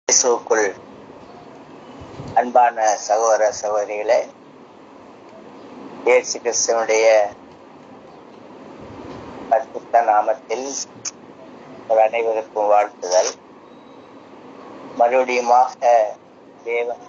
இயேசுக்குள் அன்பான சகோதர சகோதரிகளே இயேசு கிறிஸ்தனுடைய பரிசுத்த நாமத்தில் உங்கள் அனைவருக்கும் வாழ்த்துதல் மறுபடியுமாக தேவன்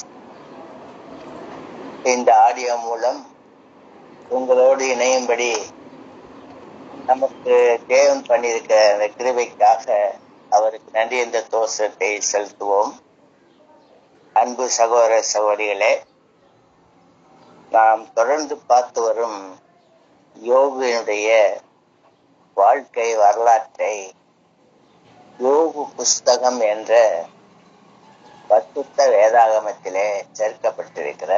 இந்த ஆடியோ மூலம் உங்களோடு இணையும்படி நமக்கு தேவன் பண்ணியிருக்கிற அந்த கிருபைக்காக அவருக்கு நன்றி என்ற தோஷத்தை செலுத்துவோம் அன்பு சகோதர சகோதரிகளே நாம் தொடர்ந்து பார்த்து வரும் யோகுவினுடைய வாழ்க்கை வரலாற்றை யோகு புஸ்தகம் என்ற பத்துத்த வேதாகமத்திலே சேர்க்கப்பட்டிருக்கிற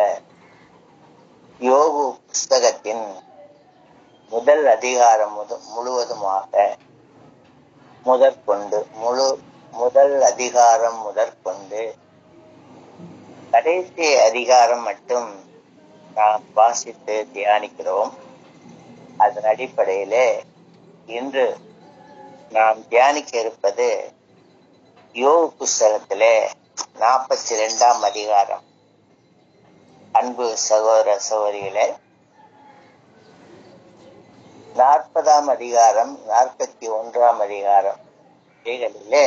யோகு புஸ்தகத்தின் முதல் அதிகாரம் முத முழுவதுமாக முதற்கொண்டு முழு முதல் அதிகாரம் முதற்கொண்டு கடைசி அதிகாரம் மட்டும் நாம் வாசித்து தியானிக்கிறோம் அதன் அடிப்படையிலே இன்று நாம் தியானிக்க இருப்பது யோகு புஸ்தகத்திலே நாற்பத்தி ரெண்டாம் அதிகாரம் அன்பு சகோதர சகோதரிகளே நாற்பதாம் அதிகாரம் நாற்பத்தி ஒன்றாம் அதிகாரம் இவைகளிலே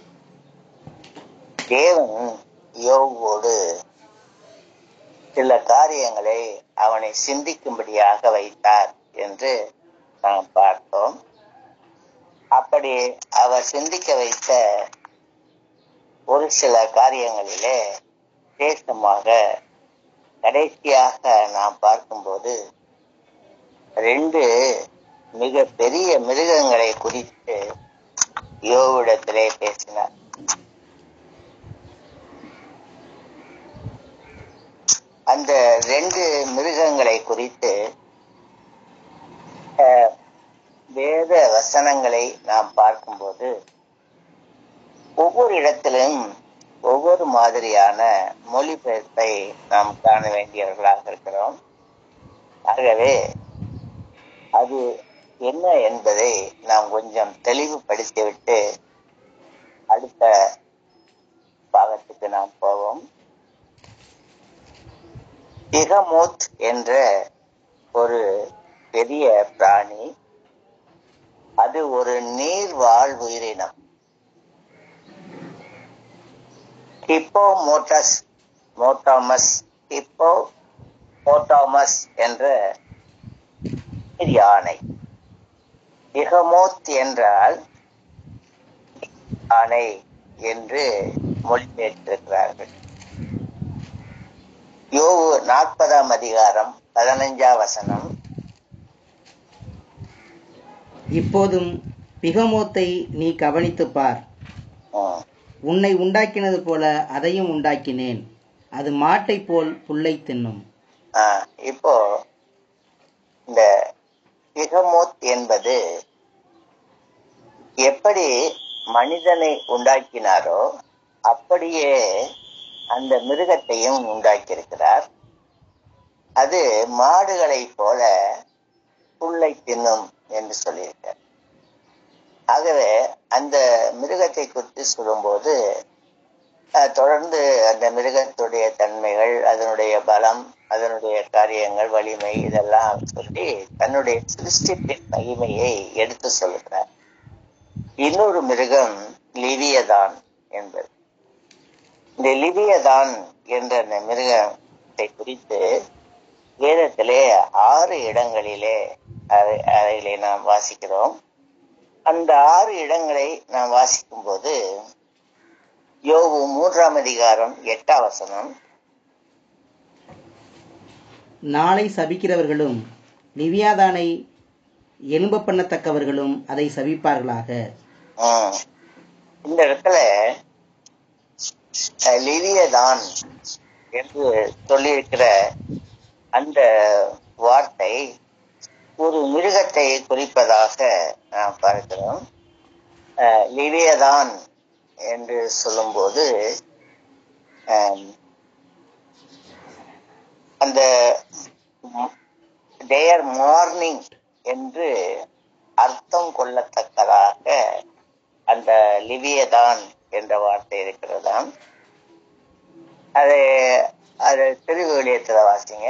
தேவன் யோகோடு சில காரியங்களை அவனை சிந்திக்கும்படியாக வைத்தார் என்று நாம் பார்த்தோம் அப்படி அவர் சிந்திக்க வைத்த ஒரு சில காரியங்களிலே விசேஷமாக கடைசியாக நாம் பார்க்கும்போது ரெண்டு மிக பெரிய மிருகங்களை குறித்து யோவிடத்திலே பேசினார் அந்த ரெண்டு மிருகங்களை குறித்து வேத வசனங்களை நாம் பார்க்கும்போது ஒவ்வொரு இடத்திலும் ஒவ்வொரு மாதிரியான மொழிபெயர்ப்பை நாம் காண வேண்டியவர்களாக இருக்கிறோம் ஆகவே அது என்ன என்பதை நாம் கொஞ்சம் தெளிவுபடுத்திவிட்டு அடுத்த பாகத்துக்கு நாம் போவோம் திகமோத் என்ற ஒரு பெரிய பிராணி அது ஒரு நீர்வாழ் உயிரினம் ஹிப்போ மோட்டஸ் மோட்டாமஸ் ஹிப்போ மோட்டாமஸ் என்ற யானை இகமோத் என்றால் யானை என்று மொழிபெயர்த்திருக்கிறார்கள் யோவு நாற்பதாம் அதிகாரம் பதினஞ்சாம் வசனம் இப்போதும் பிகமோத்தை நீ கவனித்துப் பார் ம், உன்னை உண்டாக்கினது போல அதையும் உண்டாக்கினேன் அது மாட்டைப் போல் புல்லை தின்னும் ஆ, இப்போ இந்த பிகமோத் என்பது எப்படி மனிதனை உண்டாக்கினாரோ அப்படியே அந்த மிருகத்தையும் உண்டாக்கியிருக்கிறார் அது மாடுகளை போல புல்லை தின்னும் என்று சொல்லியிருக்கார் ஆகவே அந்த மிருகத்தை குறித்து சொல்லும்போது அஹ், தொடர்ந்து அந்த மிருகத்துடைய தன்மைகள் அதனுடைய பலம் அதனுடைய காரியங்கள் வலிமை இதெல்லாம் சொல்லி தன்னுடைய சிருஷ்டிப்பின் மகிமையை எடுத்து சொல்லுகிறார் இன்னொரு மிருகம் லிவியதான் என்பது இந்த லிவியதான் என்ற அந்த மிருகத்தை குறித்து வேதத்திலே ஆறு இடங்களிலே அதை அதைகளை நாம் வாசிக்கிறோம் அந்த ஆறு இடங்களை நாம் வாசிக்கும் போது யோகு மூன்றாம் அதிகாரம் எட்டாம் வசனம் நாளை சபிக்கிறவர்களும் லிவியாதானை எலும்ப பண்ணத்தக்கவர்களும் அதை சபிப்பார்களாக ம், இந்த இடத்துல அஹ், லிவியதான் என்று சொல்லியிருக்கிற அந்த வார்த்தை ஒரு மிருகத்தை குறிப்பதாக நாம் பார்க்கிறோம் அஹ், லிவியதான் என்று சொல்லும்போது அஹ், அந்த தேர் மார்னிங் என்று அர்த்தம் கொள்ளத்தக்கதாக அந்த லிவியதான் என்ற வார்த்தை இருக்கிறதாம் அது அது திருவிழியத்துல வாசிங்க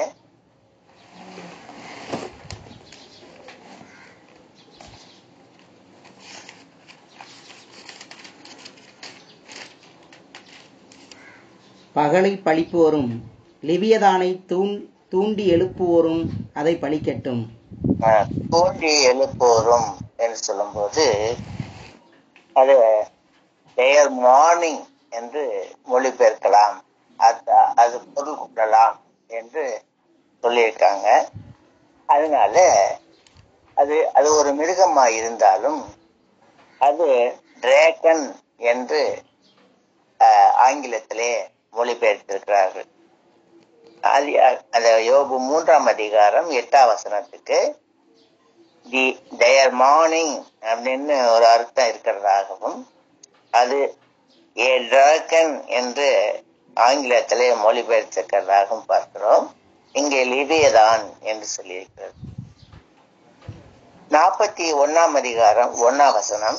பகலை பழிப்போரும் லிவியதானை தூண் தூண்டி எழுப்புவோரும் அதை பழிக்கட்டும் அஹ், தூண்டி எழுப்போரும் என்று சொல்லும்போது அது தேர் மார்னிங் என்று மொழிபெயர்க்கலாம் அது அது பொருள் கொள்ளலாம் என்று சொல்லியிருக்காங்க அதனால அது அது ஒரு மிருகமா இருந்தாலும் அது டிராகன் என்று அஹ், ஆங்கிலத்திலே மொழிபெயர்த்திருக்கிறார்கள் அது அந்த யோபு மூன்றாம் அதிகாரம் எட்டாம் வசனத்துக்கு தி டயர் மார்னிங் அப்படின்னு ஒரு அர்த்தம் இருக்கிறதாகவும் அது ஏ டிராகன் என்று ஆங்கிலத்திலே மொழிபெயர்த்திருக்கிறதாகவும் பார்க்கிறோம் இங்கே லிவியதான் என்று சொல்லியிருக்கிறது நாற்பத்தி ஒன்னாம் அதிகாரம் ஒன்னாம் வசனம்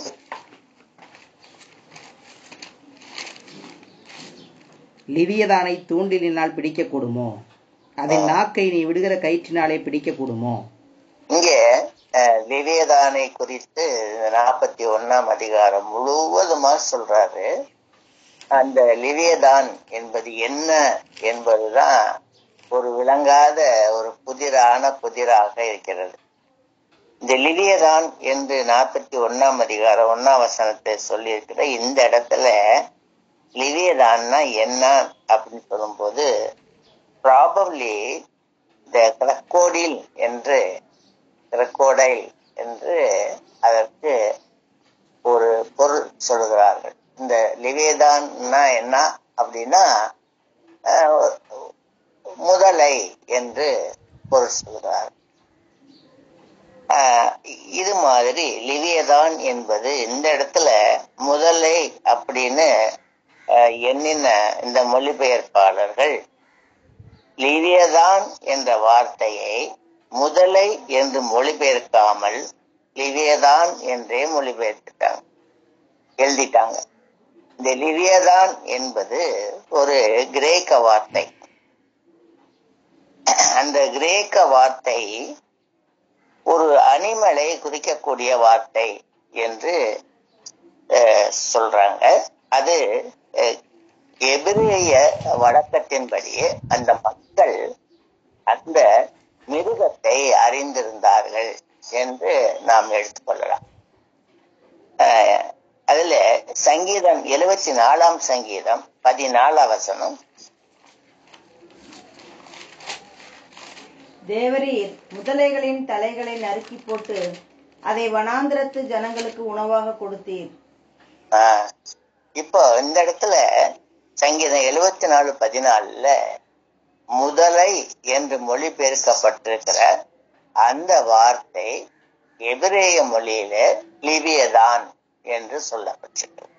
லிவியதானை தூண்டிலினால் பிடிக்கக்கூடுமோ அதன் நாக்கை நீ விடுகிற கயிற்றினாலே பிடிக்கக்கூடுமோ இங்கே அஹ், லிவியதானை குறித்து நாற்பத்தி ஒன்னாம் அதிகாரம் முழுவதுமா சொல்றாரு அந்த லிவியதான் என்பது என்ன என்பதுதான் ஒரு விளங்காத ஒரு புதிரான புதிராக இருக்கிறது இந்த லிவியதான் என்று நாற்பத்தி ஒன்னாம் அதிகாரம் ஒன்னாம் வசனத்தை சொல்லியிருக்கிற இந்த இடத்துல லிவியதான்னா என்ன அப்படின்னு சொல்லும்போது ப்ராபப்ளி இந்த கிரக்கோடில் என்று கிரக்கோடைல் என்று அதற்கு ஒரு பொருள் சொல்லுகிறார்கள் இந்த லிவேதான்னா என்ன அப்படின்னா அஹ், முதலை என்று பொருள் சொல்கிறார் ஆஹ் இது மாதிரி லிவியதான் என்பது இந்த இடத்துல முதலை அப்படின்னு ஆஹ், எண்ணின இந்த மொழிபெயர்ப்பாளர்கள் லிவியதான் என்ற வார்த்தையை முதலை என்று மொழிபெயர்க்காமல் லிவியதான் என்றே மொழிபெயர்த்துட்டாங்க எழுதிட்டாங்க இந்த லிவியதான் என்பது ஒரு கிரேக்க வார்த்தை அந்த கிரேக்க வார்த்தை ஒரு அனிமலை குறிக்கக்கூடிய வார்த்தை என்று அஹ், சொல்றாங்க அது அஹ், எபிரேய வழக்கத்தின்படி அந்த மக்கள் அந்த மிருகத்தை அறிந்திருந்தார்கள் என்று நாம் எடுத்துக்கொள்ளலாம் அஹ், அதுல சங்கீதம் எழுபத்தி நாலாம் சங்கீதம் பதினாலாம் வசனம் தேவரீர் முதலைகளின் தலைகளை நறுக்கி போட்டு அதை வனாந்திரத்து ஜனங்களுக்கு உணவாக கொடுத்தீர் ஆஹ் இப்போ இந்த இடத்துல சங்கீதம் எழுபத்தி நாலு பதினாலுல முதலை என்று மொழிபெயர்க்கப்பட்டிருக்கிற அந்த வார்த்தை எபிரேய மொழியில லிவியதான் என்று சொல்லப்பட்டிருக்கிறது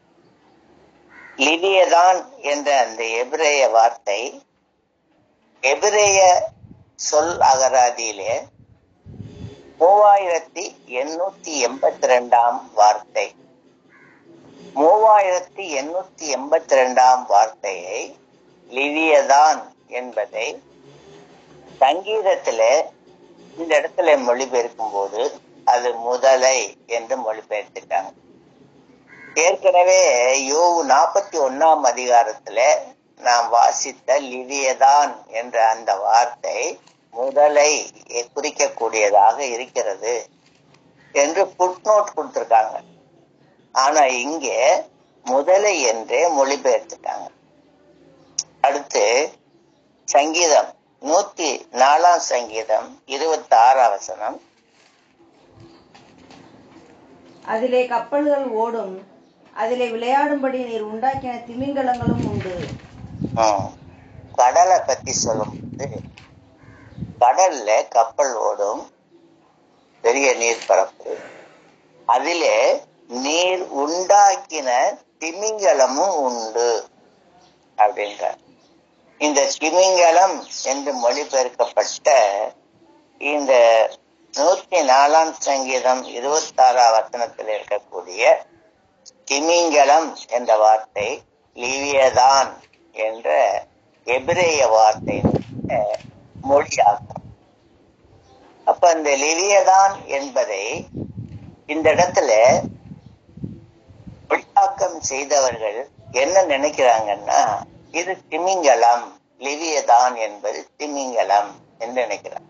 லிவியதான் என்ற அந்த எபிரேய வார்த்தை எபிரேய சொல் அகராதியிலே மூவாயிரத்தி எண்ணூத்தி எண்பத்தி ரெண்டாம் வார்த்தை மூவாயிரத்தி எண்ணூத்தி எண்பத்தி ரெண்டாம் வார்த்தையை லிவியதான் என்பதை சங்கீதத்துல இந்த இடத்துல மொழிபெயர்க்கும் போது அது முதலை என்று மொழிபெயர்த்துட்டாங்க ஏற்கனவே யோவு நாற்பத்தி ஒன்னாம் அதிகாரத்துல நாம் வாசித்த லிவியதான் என்ற அந்த வார்த்தை முதலை குறிக்கக்கூடியதாக இருக்கிறது என்று புட்நோட் கொடுத்திருக்காங்க ஆனா இங்கே முதலை என்றே மொழிபெயர்த்துட்டாங்க அடுத்து சங்கீதம் நூத்தி நாலாம் சங்கீதம் இருபத்தி ஆறாம் வசனம் அதிலே கப்பல்கள் ஓடும் அதிலே விளையாடும்படி நீர் உண்டாக்கின திமிங்கலங்களும் உண்டு ம். கடலை பத்தி சொல்லும்போது கடல்ல கப்பல் ஓடும் பெரிய நீர்ப்பரப்பு அதிலே நீர் உண்டாக்கின திமிங்கலமும் உண்டு அப்படின்றார் இந்த திமிங்கலம் என்று மொழிபெயர்க்கப்பட்ட இந்த நூத்தி நாலாம் சங்கீதம் இருபத்தி ஆறாம் வசனத்தில் இருக்கக்கூடிய திமிங்கலம் என்ற வார்த்தை லிவியதான் என்ற எபிரேய வார்த்தை மொழியாகும் அப்ப அந்த லிவியதான் என்பதை இந்த இடத்துல மொழியாக்கம் செய்தவர்கள் என்ன நினைக்கிறாங்கன்னா இது திமிங்கலம் லிவியதான் என்பது திமிங்கலம் என்று நினைக்கிறார்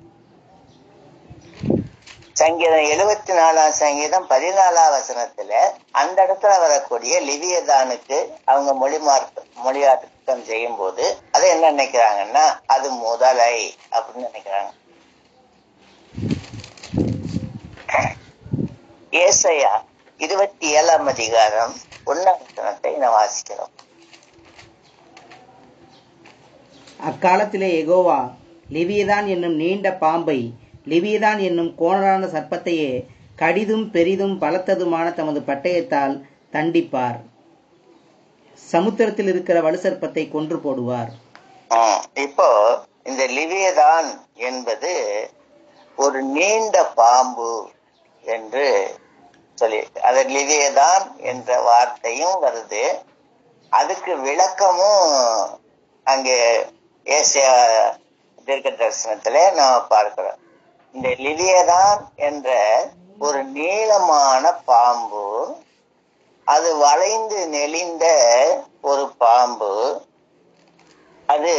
சங்கீதம் எழுபத்தி நாலாம் சங்கீதம் பதினாலாம் வசனத்துல அந்த இடத்துல வரக்கூடிய லிவியதானுக்கு அவங்க மொழி மார்க்க மொழியாக்கம் செய்யும் போது அதை என்ன நினைக்கிறாங்கன்னா அது முதலை அப்படின்னு நினைக்கிறாங்க ஏசையா இருபத்தி ஏழாம் அதிகாரம் ஒன்னாம் வசனத்தை நான் வாசிக்கிறோம் அக்காலத்திலே எகோவா லிவியதான் என்னும் நீண்ட பாம்பை லிவியதான் என்னும் கோணலான சர்ப்பத்தையே கடிதும் பெரிதும் பலத்ததுமான தமது பட்டயத்தால் தண்டிப்பார் சமுத்திரத்தில் இருக்கிற வலுசர்ப்பத்தை கொன்று போடுவார் ம், இப்போ இந்த லிவியதான் என்பது ஒரு நீண்ட பாம்பு என்று சொல்லி அது லிவியதான் என்ற வார்த்தையும் வருது அதுக்கு விளக்கமும் அங்கே ஏசியா தீர்க்க தரிசனத்துல நாம பார்க்கிறோம் இந்த லிவியதான் என்ற ஒரு நீளமான பாம்பு அது வளைந்து நெளிந்த ஒரு பாம்பு அது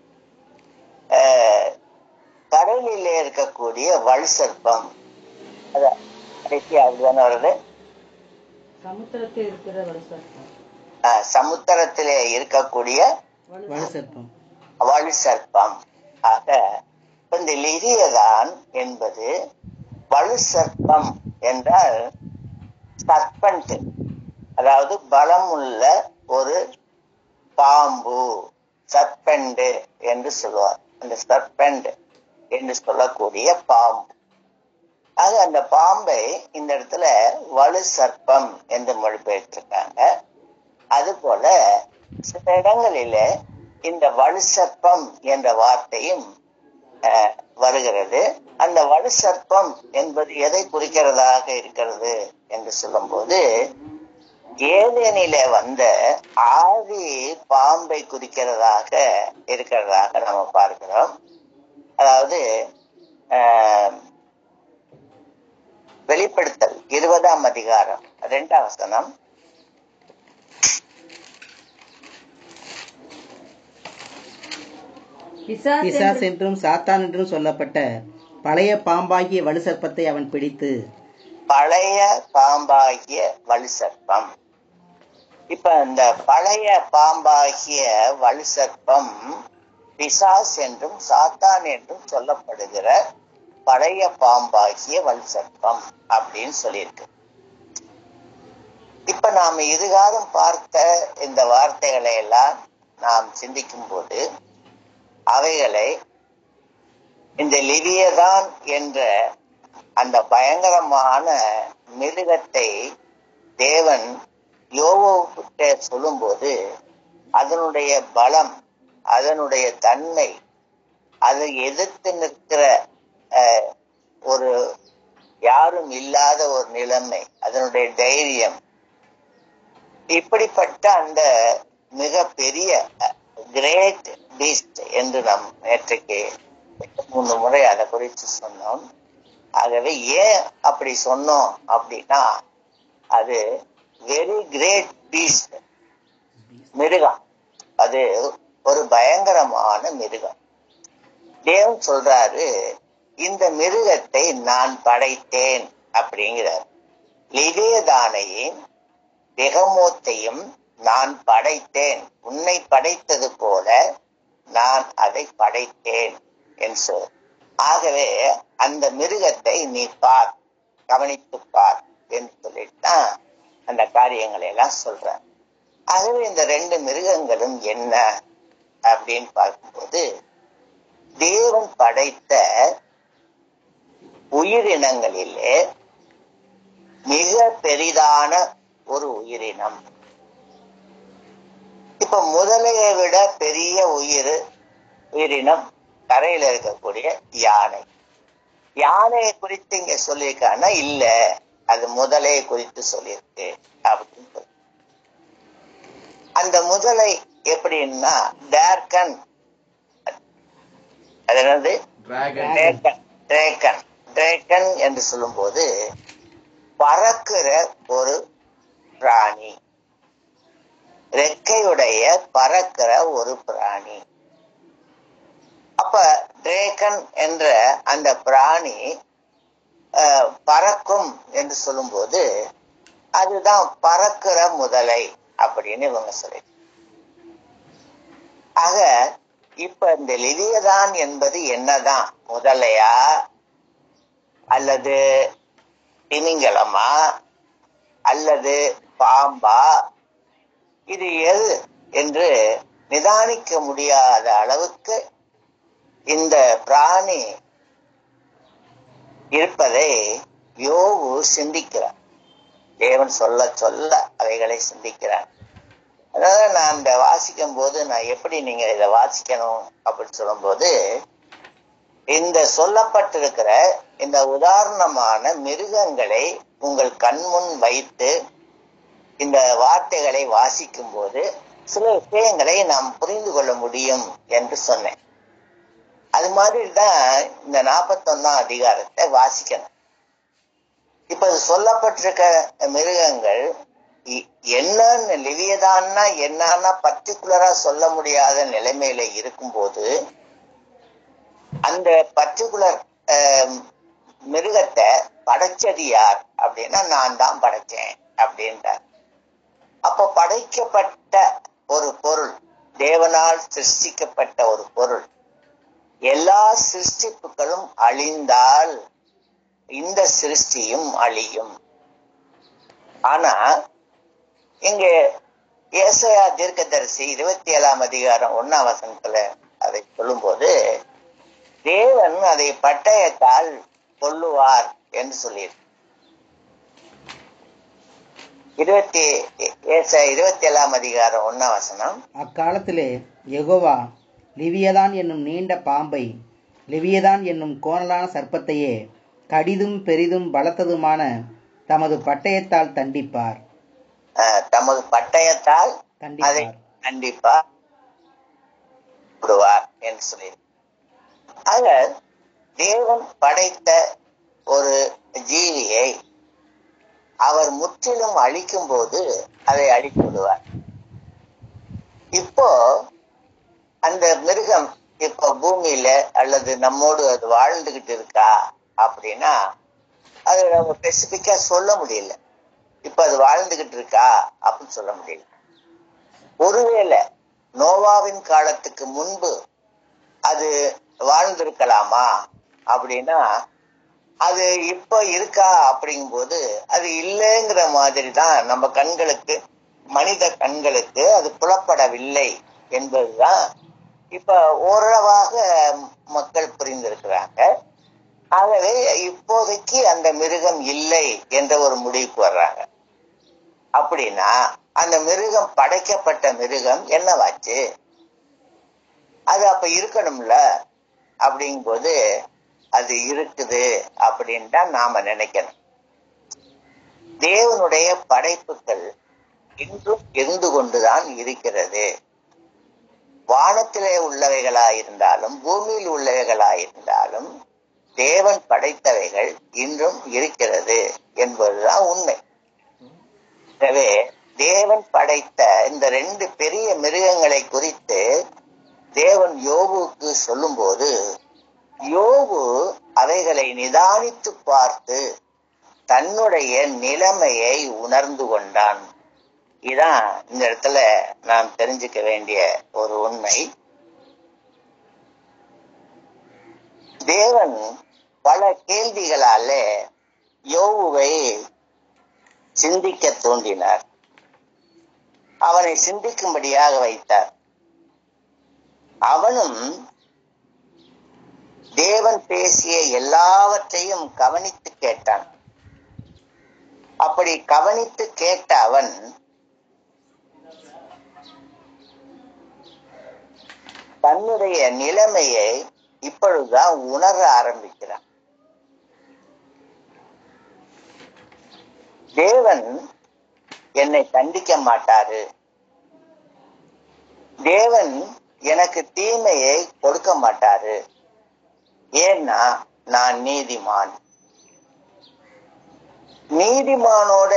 அஹ், கடலிலே இருக்கக்கூடிய வல் சர்ப்பம் அது கடைசியா அதுதானே வருது சமுத்திரத்தில் இருக்கிற வலுசர்ப்பம் அஹ், சமுத்திரத்திலே இருக்கக்கூடிய வலுசர்ப்பம் வல் சர்ப்பம் ஆக இந்த லிரியதான் என்பது வலு சர்ப்பம் என்றால் சர்பண்ட் அதாவது பலமுள்ள ஒரு பாம்பு சர்பெண்டு என்று சொல்லுவார் அந்த சர்பெண்ட் என்று சொல்லக்கூடிய பாம்பு ஆக அந்த பாம்பை இந்த இடத்துல வலு சர்ப்பம் என்று மொழிபெயர்த்திருக்காங்க அது போல சில இடங்களில இந்த வலு சர்ப்பம் என்ற வார்த்தையும் அஹ், வருகிறது அந்த வலு சர்ப்பம் என்பது எதை குறிக்கிறதாக இருக்கிறது என்று சொல்லும்போது ஏதேனில வந்த ஆதி பாம்பை குறிக்கிறதாக இருக்கிறதாக நம்ம பார்க்கிறோம் அதாவது ஆஹ், வெளிப்படுத்தல் இருபதாம் அதிகாரம் இரண்டாம் வசனம் பிசாசு பிசாஸ் என்றும் சாத்தான் என்றும் சொல்லப்பட்ட பழைய பாம்பாகிய வலுசர்ப்பத்தை அவன் பிடித்து பழைய பாம்பாகிய வலு சர்ப்பம் இப்ப இந்த பழைய பாம்பாகிய வலு சர்ப்பம் பிசாஸ் என்றும் சாத்தான் என்றும் சொல்லப்படுகிற பழைய பாம்பாகிய வலு சர்ப்பம் அப்படின்னு சொல்லியிருக்கு இப்ப நாம இதுகாலம் பார்த்த இந்த வார்த்தைகளை எல்லாம் நாம் சிந்திக்கும் போது அவைகளை இந்த லிவியதான் என்ற அந்த பயங்கரமான மிருகத்தை தேவன் யோவோக்கிட்ட சொல்லும்போது அதனுடைய பலம் அதனுடைய தன்மை அதை எதிர்த்து நிற்கிற அஹ், ஒரு யாரும் இல்லாத ஒரு நிலைமை அதனுடைய தைரியம் இப்படிப்பட்ட அந்த மிக பெரிய கிரேட் பீஸ்ட் என்று நாம் நேற்றைக்கு மூணு முறை அதை குறித்து சொன்னோம் ஆகவே ஏன் அப்படி சொன்னோம் அப்படின்னா அது வெரி கிரேட் பீஸ்ட் மிருகம் அது ஒரு பயங்கரமான மிருகம் தேவன் சொல்றாரு இந்த மிருகத்தை நான் படைத்தேன் அப்படிங்கிறார் லிவேதானையும் பெகமோத்தையும் நான் படைத்தேன் உன்னை படைத்தது போல நான் அதை படைத்தேன் என்று சொல் ஆகவே அந்த மிருகத்தை நீ பார் கவனித்து பார் என்று சொல்லிட்டுதான் அந்த காரியங்களை எல்லாம் சொல்றேன் ஆகவே இந்த ரெண்டு மிருகங்களும் என்ன அப்படின்னு பார்க்கும்போது தேவன் படைத்த உயிரினங்களிலே மிக பெரிதான ஒரு உயிரினம் இப்ப முதலையை விட பெரிய உயிர் உயிரினம் கரையில இருக்கக்கூடிய யானை யானையை குறித்து இங்க சொல்லியிருக்கான்னா இல்ல அது முதலையை குறித்து சொல்லியிருக்கு அப்படின்னு சொல்லி அந்த முதலை எப்படின்னா டேர்கன் அது என்னது டிராகன் டிரேக்கன் டிரேக்கன் டிரேக்கன் என்று சொல்லும்போது பறக்கிற ஒரு பிராணி ரெக்கையுடைய பறக்கிற ஒரு பிராணி அப்ப டிரேக்கன் என்ற அந்த பிராணி அஹ், பறக்கும் என்று சொல்லும்போது அதுதான் பறக்கிற முதலை அப்படின்னு இவங்க சொல்லி ஆக இப்ப இந்த லிவியதான் என்பது என்னதான் முதலையா அல்லது திமிங்கலமா அல்லது பாம்பா இது எது என்று நிதானிக்க முடியாத அளவுக்கு இந்த பிராணி இருப்பதை யோகு சிந்திக்கிறார் தேவன் சொல்ல சொல்ல அவைகளை சிந்திக்கிறார் அதாவது நான் இந்த வாசிக்கும் போது நான் எப்படி நீங்க இதை வாசிக்கணும் அப்படின்னு சொல்லும்போது இந்த சொல்லப்பட்டிருக்கிற இந்த உதாரணமான மிருகங்களை உங்கள் கண்முன் வைத்து இந்த வார்த்தைகளை வாசிக்கும் போது சில விஷயங்களை நாம் புரிந்து கொள்ள முடியும் என்று சொன்னேன் அது மாதிரி தான் இந்த நாற்பத்தொன்னாம் அதிகாரத்தை வாசிக்கணும் இப்ப இது சொல்லப்பட்டிருக்க மிருகங்கள் இ- என்னன்னு லிவியதான்னா என்னன்னா பர்டிகுலரா சொல்ல முடியாத நிலைமையில இருக்கும்போது அந்த பர்டிகுலர் மிருகத்தை படைச்சது யார் அப்படின்னா நான் தான் படைச்சேன் அப்படின்றார் அப்ப படைக்கப்பட்ட ஒரு பொருள் தேவனால் சிருஷ்டிக்கப்பட்ட ஒரு பொருள் எல்லா சிருஷ்டிப்புகளும் அழிந்தால் இந்த சிருஷ்டியும் அழியும் ஆனா இங்க ஏசையா தீர்க்கதரிசி இருபத்தி ஏழாம் அதிகாரம் ஒன்னாம் வசனத்துல அதை சொல்லும்போது தேவன் அதை பட்டயத்தால் கொல்லுவார் என்று சொல்லியிருக்கு இருபத்தி ஏச இருபத்தி ஏழாம் அதிகாரம் ஒன்னாம் வசனம் அக்காலத்திலே யெகோவா லிவியதான் என்னும் நீண்ட பாம்பை லிவியதான் என்னும் கோணலான சர்ப்பத்தையே கடிதும் பெரிதும் பலத்ததுமான தமது பட்டயத்தால் தண்டிப்பார் அஹ், தமது பட்டயத்தால் அதை தண்டிப்பார் கண்டிப்பா விடுவார் என்று சொல்லியிருக்கு ஆக தேவன் படைத்த ஒரு ஜீவியை அவர் முற்றிலும் அழிக்கும் போது அதை அழித்து விடுவார் இப்போ அந்த மிருகம் இப்போ பூமியில அல்லது நம்மோடு அது வாழ்ந்துகிட்டு இருக்கா அப்படின்னா அது நம்ம ஸ்பெசிபிக்கா சொல்ல முடியல இப்ப அது வாழ்ந்துகிட்டு இருக்கா அப்படின்னு சொல்ல முடியல ஒருவேளை நோவாவின் காலத்துக்கு முன்பு அது வாழ்ந்திருக்கலாமா அப்படின்னா அது இப்ப இருக்கா அப்படிங்கும்போது அது இல்லைங்கிற மாதிரி தான் நம்ம கண்களுக்கு மனித கண்களுக்கு அது புலப்படவில்லை என்பதுதான் இப்ப ஓரளவாக மக்கள் புரிந்திருக்கிறாங்க ஆகவே இப்போதைக்கு அந்த மிருகம் இல்லை என்ற ஒரு முடிவுக்கு வர்றாங்க அப்படின்னா அந்த மிருகம் படைக்கப்பட்ட மிருகம் என்னவாச்சு அது அப்ப இருக்கணும்ல அப்படிங்கும்போது அது இருக்குது அப்படின்னு தான் நாம நினைக்கணும் தேவனுடைய படைப்புகள் இன்றும் இருந்து கொண்டுதான் இருக்கிறது வானத்திலே உள்ளவைகளாயிருந்தாலும் பூமியில் உள்ளவைகளாயிருந்தாலும் தேவன் படைத்தவைகள் இன்றும் இருக்கிறது என்பதுதான் உண்மை எனவே தேவன் படைத்த இந்த ரெண்டு பெரிய மிருகங்களை குறித்து தேவன் யோபுக்கு சொல்லும்போது யோபு அவைகளை நிதானித்து பார்த்து தன்னுடைய நிலைமையை உணர்ந்து கொண்டான் இதான் இந்த இடத்துல நாம் தெரிஞ்சுக்க வேண்டிய ஒரு உண்மை தேவன் பல கேள்விகளால யோபுவை சிந்திக்க தூண்டினார் அவனை சிந்திக்கும்படியாக வைத்தார் அவனும் தேவன் பேசிய எல்லாவற்றையும் கவனித்து கேட்டான் அப்படி கவனித்து கேட்ட அவன் தன்னுடைய நிலைமையை இப்பொழுதுதான் உணர ஆரம்பிக்கிறான் தேவன் என்னை தண்டிக்க மாட்டாரு தேவன் எனக்கு தீமையை கொடுக்க மாட்டாரு ஏன்னா நான் நீதிமான் நீதிமானோட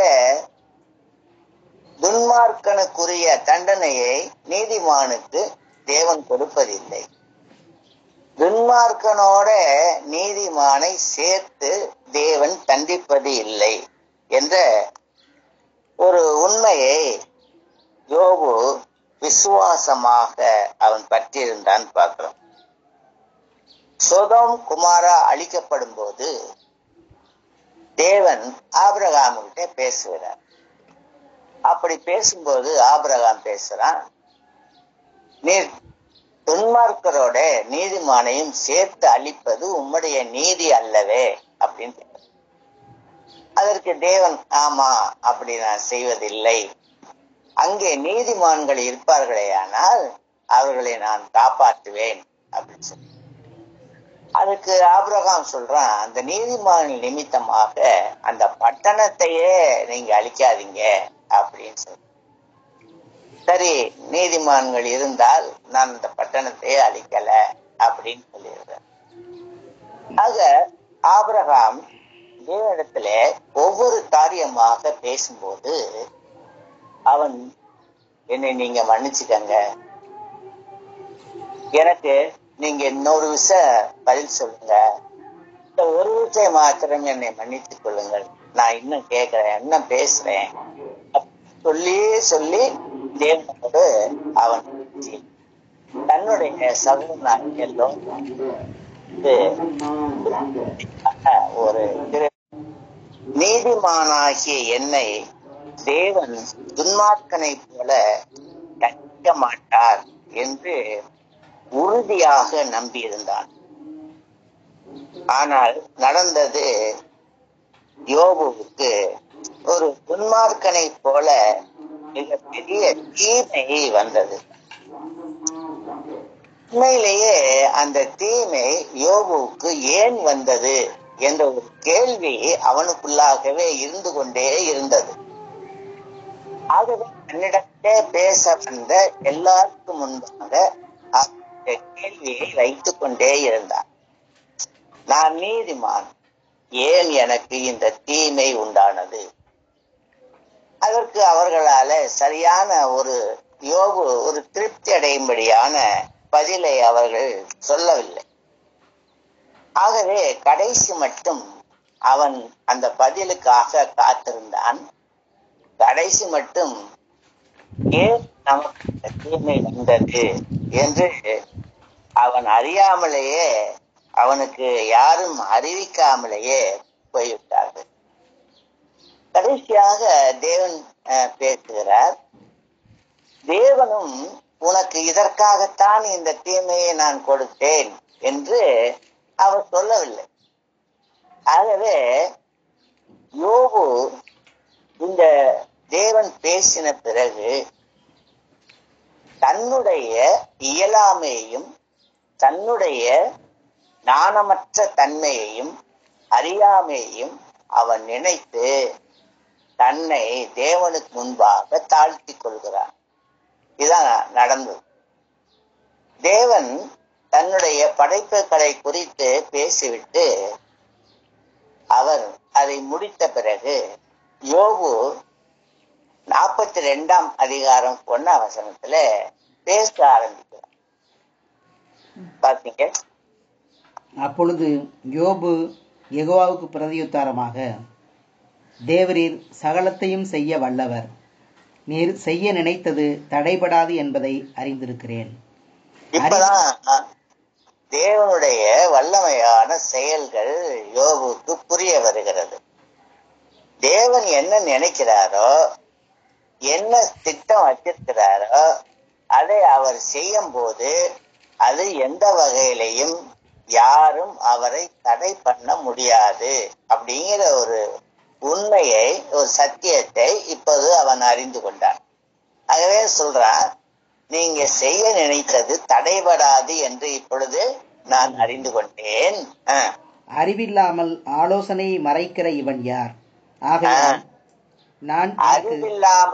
துன்மார்க்கனுக்குரிய தண்டனையை நீதிமானுக்கு தேவன் கொடுப்பதில்லை துன்மார்க்கனோட நீதிமானை சேர்த்து தேவன் தண்டிப்பது இல்லை என்ற ஒரு உண்மையை யோபு விசுவாசமாக அவன் பற்றியிருந்தான் பார்க்கிறோம் சோதோம் குமாரா அழிக்கப்படும் போது தேவன் ஆபிரகாமுகிட்ட பேசுகிறார் அப்படி பேசும்போது ஆபிரகாம் பேசுறான் நீர் துன்மார்க்கரோட நீதிமானையும் சேர்த்து அழிப்பது உம்முடைய நீதி அல்லவே அப்படின்னு கேட்டார். அதற்கு தேவன் ஆமா அப்படி நான் செய்வதில்லை அங்கே நீதிமான்கள் இருப்பார்களேயானால் அவர்களை நான் காப்பாற்றுவேன் அப்படின்னு சொல்லி அதுக்கு ஆபிரகாம் சொல்றான் அந்த நீதிமான் நிமித்தமாக அந்த பட்டணத்தையே நீங்க அழிக்காதீங்க அப்படின்னு சொல்லி சரி நீதிமான்கள் இருந்தால் நான் அந்த பட்டணத்தையே அழிக்கல அப்படின்னு சொல்லிடுறேன் ஆக ஆபிரகாம் தேவனிடத்துல ஒவ்வொரு காரியமாக பேசும்போது அவன் என்னை நீங்க மன்னிச்சுக்கங்க எனக்கு நீங்க இன்னொரு விஷயம் பதில் சொல்லுங்க இந்த ஒரு விஷயம் மாத்திரம் என்னை மன்னித்துக் கொள்ளுங்கள் நான் இன்னும் கேட்கிறேன் இன்னும் பேசுறேன் அப்படி சொல்லி சொல்லி தேவனோடு அவன் பேசி, தன்னுடைய சகோதரன் எல்லோரும் ஒரு திரு- நீதிமானாகிய என்னை தேவன் துன்மார்க்கனை போல தண்டிக்க மாட்டார் என்று உறுதியாக நம்பியிருந்தான் ஆனால் நடந்தது யோபுவுக்கு ஒரு துன்மார்க்கனை போல மிகப்பெரிய தீமை வந்தது உண்மையிலேயே அந்த தீமை யோபுவுக்கு ஏன் வந்தது என்ற ஒரு கேள்வி அவனுக்குள்ளாகவே இருந்து கொண்டே இருந்தது ஆகவே தன்னிடத்தே பேச வந்த எல்லாருக்கும் முன்பாக அந்த கேள்வியை வைத்துக் கொண்டே இருந்தார் நான் நீதிமான் ஏன் எனக்கு இந்த தீமை உண்டானது அதற்கு அவர்களால சரியான ஒரு யோகு ஒரு திருப்தி அடையும்படியான பதிலை அவர்கள் சொல்லவில்லை ஆகவே கடைசி மட்டும் அவன் அந்த பதிலுக்காக காத்திருந்தான் கடைசி மட்டும் ஏன் நமக்கு இந்த தீமை வந்தது என்று அவன் அறியாமலேயே அவனுக்கு யாரும் அறிவிக்காமலேயே போய்விட்டார்கள் கடைசியாக தேவன் அஹ், பேசுகிறார் தேவனும் உனக்கு இதற்காகத்தான் இந்த தீமையை நான் கொடுத்தேன் என்று அவர் சொல்லவில்லை ஆகவே யோபு இந்த தேவன் பேசின பிறகு தன்னுடைய இயலாமையையும் தன்னுடைய ஞானமற்ற தன்மையையும் அறியாமையையும் அவன் நினைத்து தன்னை தேவனுக்கு முன்பாக தாழ்த்திக் கொள்கிறான் இதான் நடந்தது தேவன் தன்னுடைய படைப்புகளை குறித்து பேசிவிட்டு அவர் அதை முடித்த பிறகு யோபு நாற்பத்தி ரெண்டாம் அதிகாரம் ஒன்னாம் வசனத்துல பேச ஆரம்பிக்கிறார் பாத்தீங்க அப்பொழுது யோபு யெகோவாவுக்கு பிரதியுத்தாரமாக தேவரீர் சகலத்தையும் செய்ய வல்லவர் நீர் செய்ய நினைத்தது தடைபடாது என்பதை அறிந்திருக்கிறேன் இப்பதான் தேவனுடைய வல்லமையான செயல்கள் யோபுக்கு புரிய வருகிறது தேவன் என்ன நினைக்கிறாரோ என்ன திட்டம் வச்சிருக்கிறாரோ அதை அவர் செய்யும் போது அது எந்த வகையிலையும் யாரும் அவரை தடை பண்ண முடியாது அப்படிங்கிற ஒரு உண்மையை ஒரு சத்தியத்தை இப்போது அவன் அறிந்து கொண்டான் ஆகவே சொல்றான் நீங்க செய்ய நினைத்தது தடைபடாது என்று இப்பொழுது நான் அறிந்து கொண்டேன் ஆஹ். அறிவில்லாமல் ஆலோசனை மறைக்கிற இவன் யார் ஆகையால் நான் எனக்கு அறிவில்லாமல்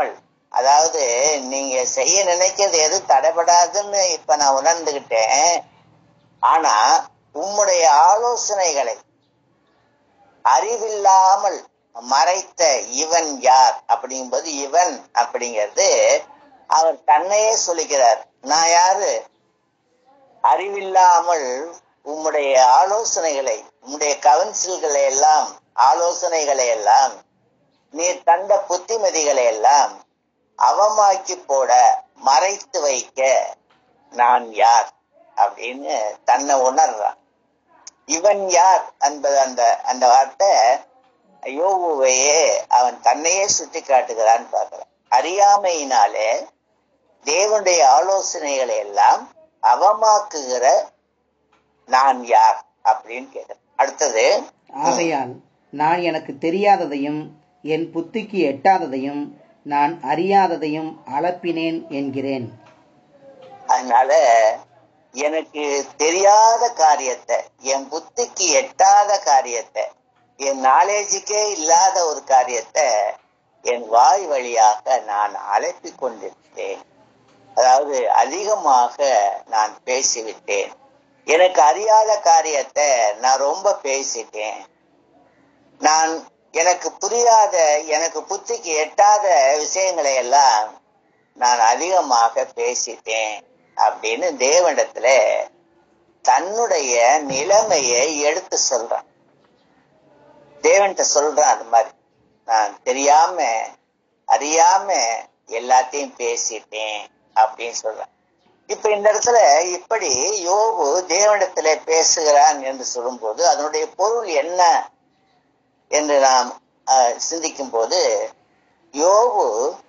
அதாவது நீங்க செய்ய நினைக்கிறது எது தடைபடாதுன்னு இப்ப நான் உணர்ந்துகிட்டேன் ஆனா உம்முடைய ஆலோசனைகளை அறிவில்லாமல் மறைத்த இவன் யார் அப்படிங்கும்போது இவன் அப்படிங்கிறது அவர் தன்னையே சொல்லிக்கிறார் நான் யாரு அறிவில்லாமல் உம்முடைய ஆலோசனைகளை உம்முடைய கவுன்சில்களை எல்லாம் ஆலோசனைகளை எல்லாம் நீர் தந்த புத்திமதிகளை எல்லாம் அவமாக்கி போட மறைத்து வைக்க நான் யார் அப்படின்னு தன்னை உணர்றான் இவன் யார் என்பது அந்த அந்த வார்த்தை யோகுவையே அவன் தன்னையே சுட்டி காட்டுகிறான் பார்க்கிறான் அறியாமையினாலே தேவனுடைய ஆலோசனைகளை எல்லாம் அவமாக்குகிற நான் யார் அப்படின்னு கேட்கிறேன் அடுத்தது ஆகையால் நான் எனக்கு தெரியாததையும் என் புத்திக்கு எட்டாததையும் நான் அறியாததையும் அளப்பினேன் என்கிறேன் அதனால எனக்கு தெரியாத காரியத்தை என் புத்திக்கு எட்டாத காரியத்தை என் நாலேஜுக்கே இல்லாத ஒரு காரியத்தை என் வாய் வழியாக நான் அழைப்பிக் கொண்டிருக்கிறேன் அதாவது அதிகமாக நான் பேசிவிட்டேன் எனக்கு அறியாத காரியத்தை நான் ரொம்ப பேசிட்டேன் நான் எனக்கு புரியாத எனக்கு புத்திக்கு எட்டாத விஷயங்களை எல்லாம் நான் அதிகமாக பேசிட்டேன் அப்படின்னு தேவனிடத்துல தன்னுடைய நிலைமையை எடுத்து சொல்றான் தேவன்கிட்ட சொல்றான் அது மாதிரி நான் தெரியாம அறியாம எல்லாத்தையும் பேசிட்டேன் அப்படின்னு சொல்றான் இப்ப இந்த இடத்துல இப்படி யோபு தேவனிடத்துல பேசுகிறான் என்று சொல்லும்போது அதனுடைய பொருள் என்ன என்று நாம் அஹ், சிந்திக்கும் போது யோபு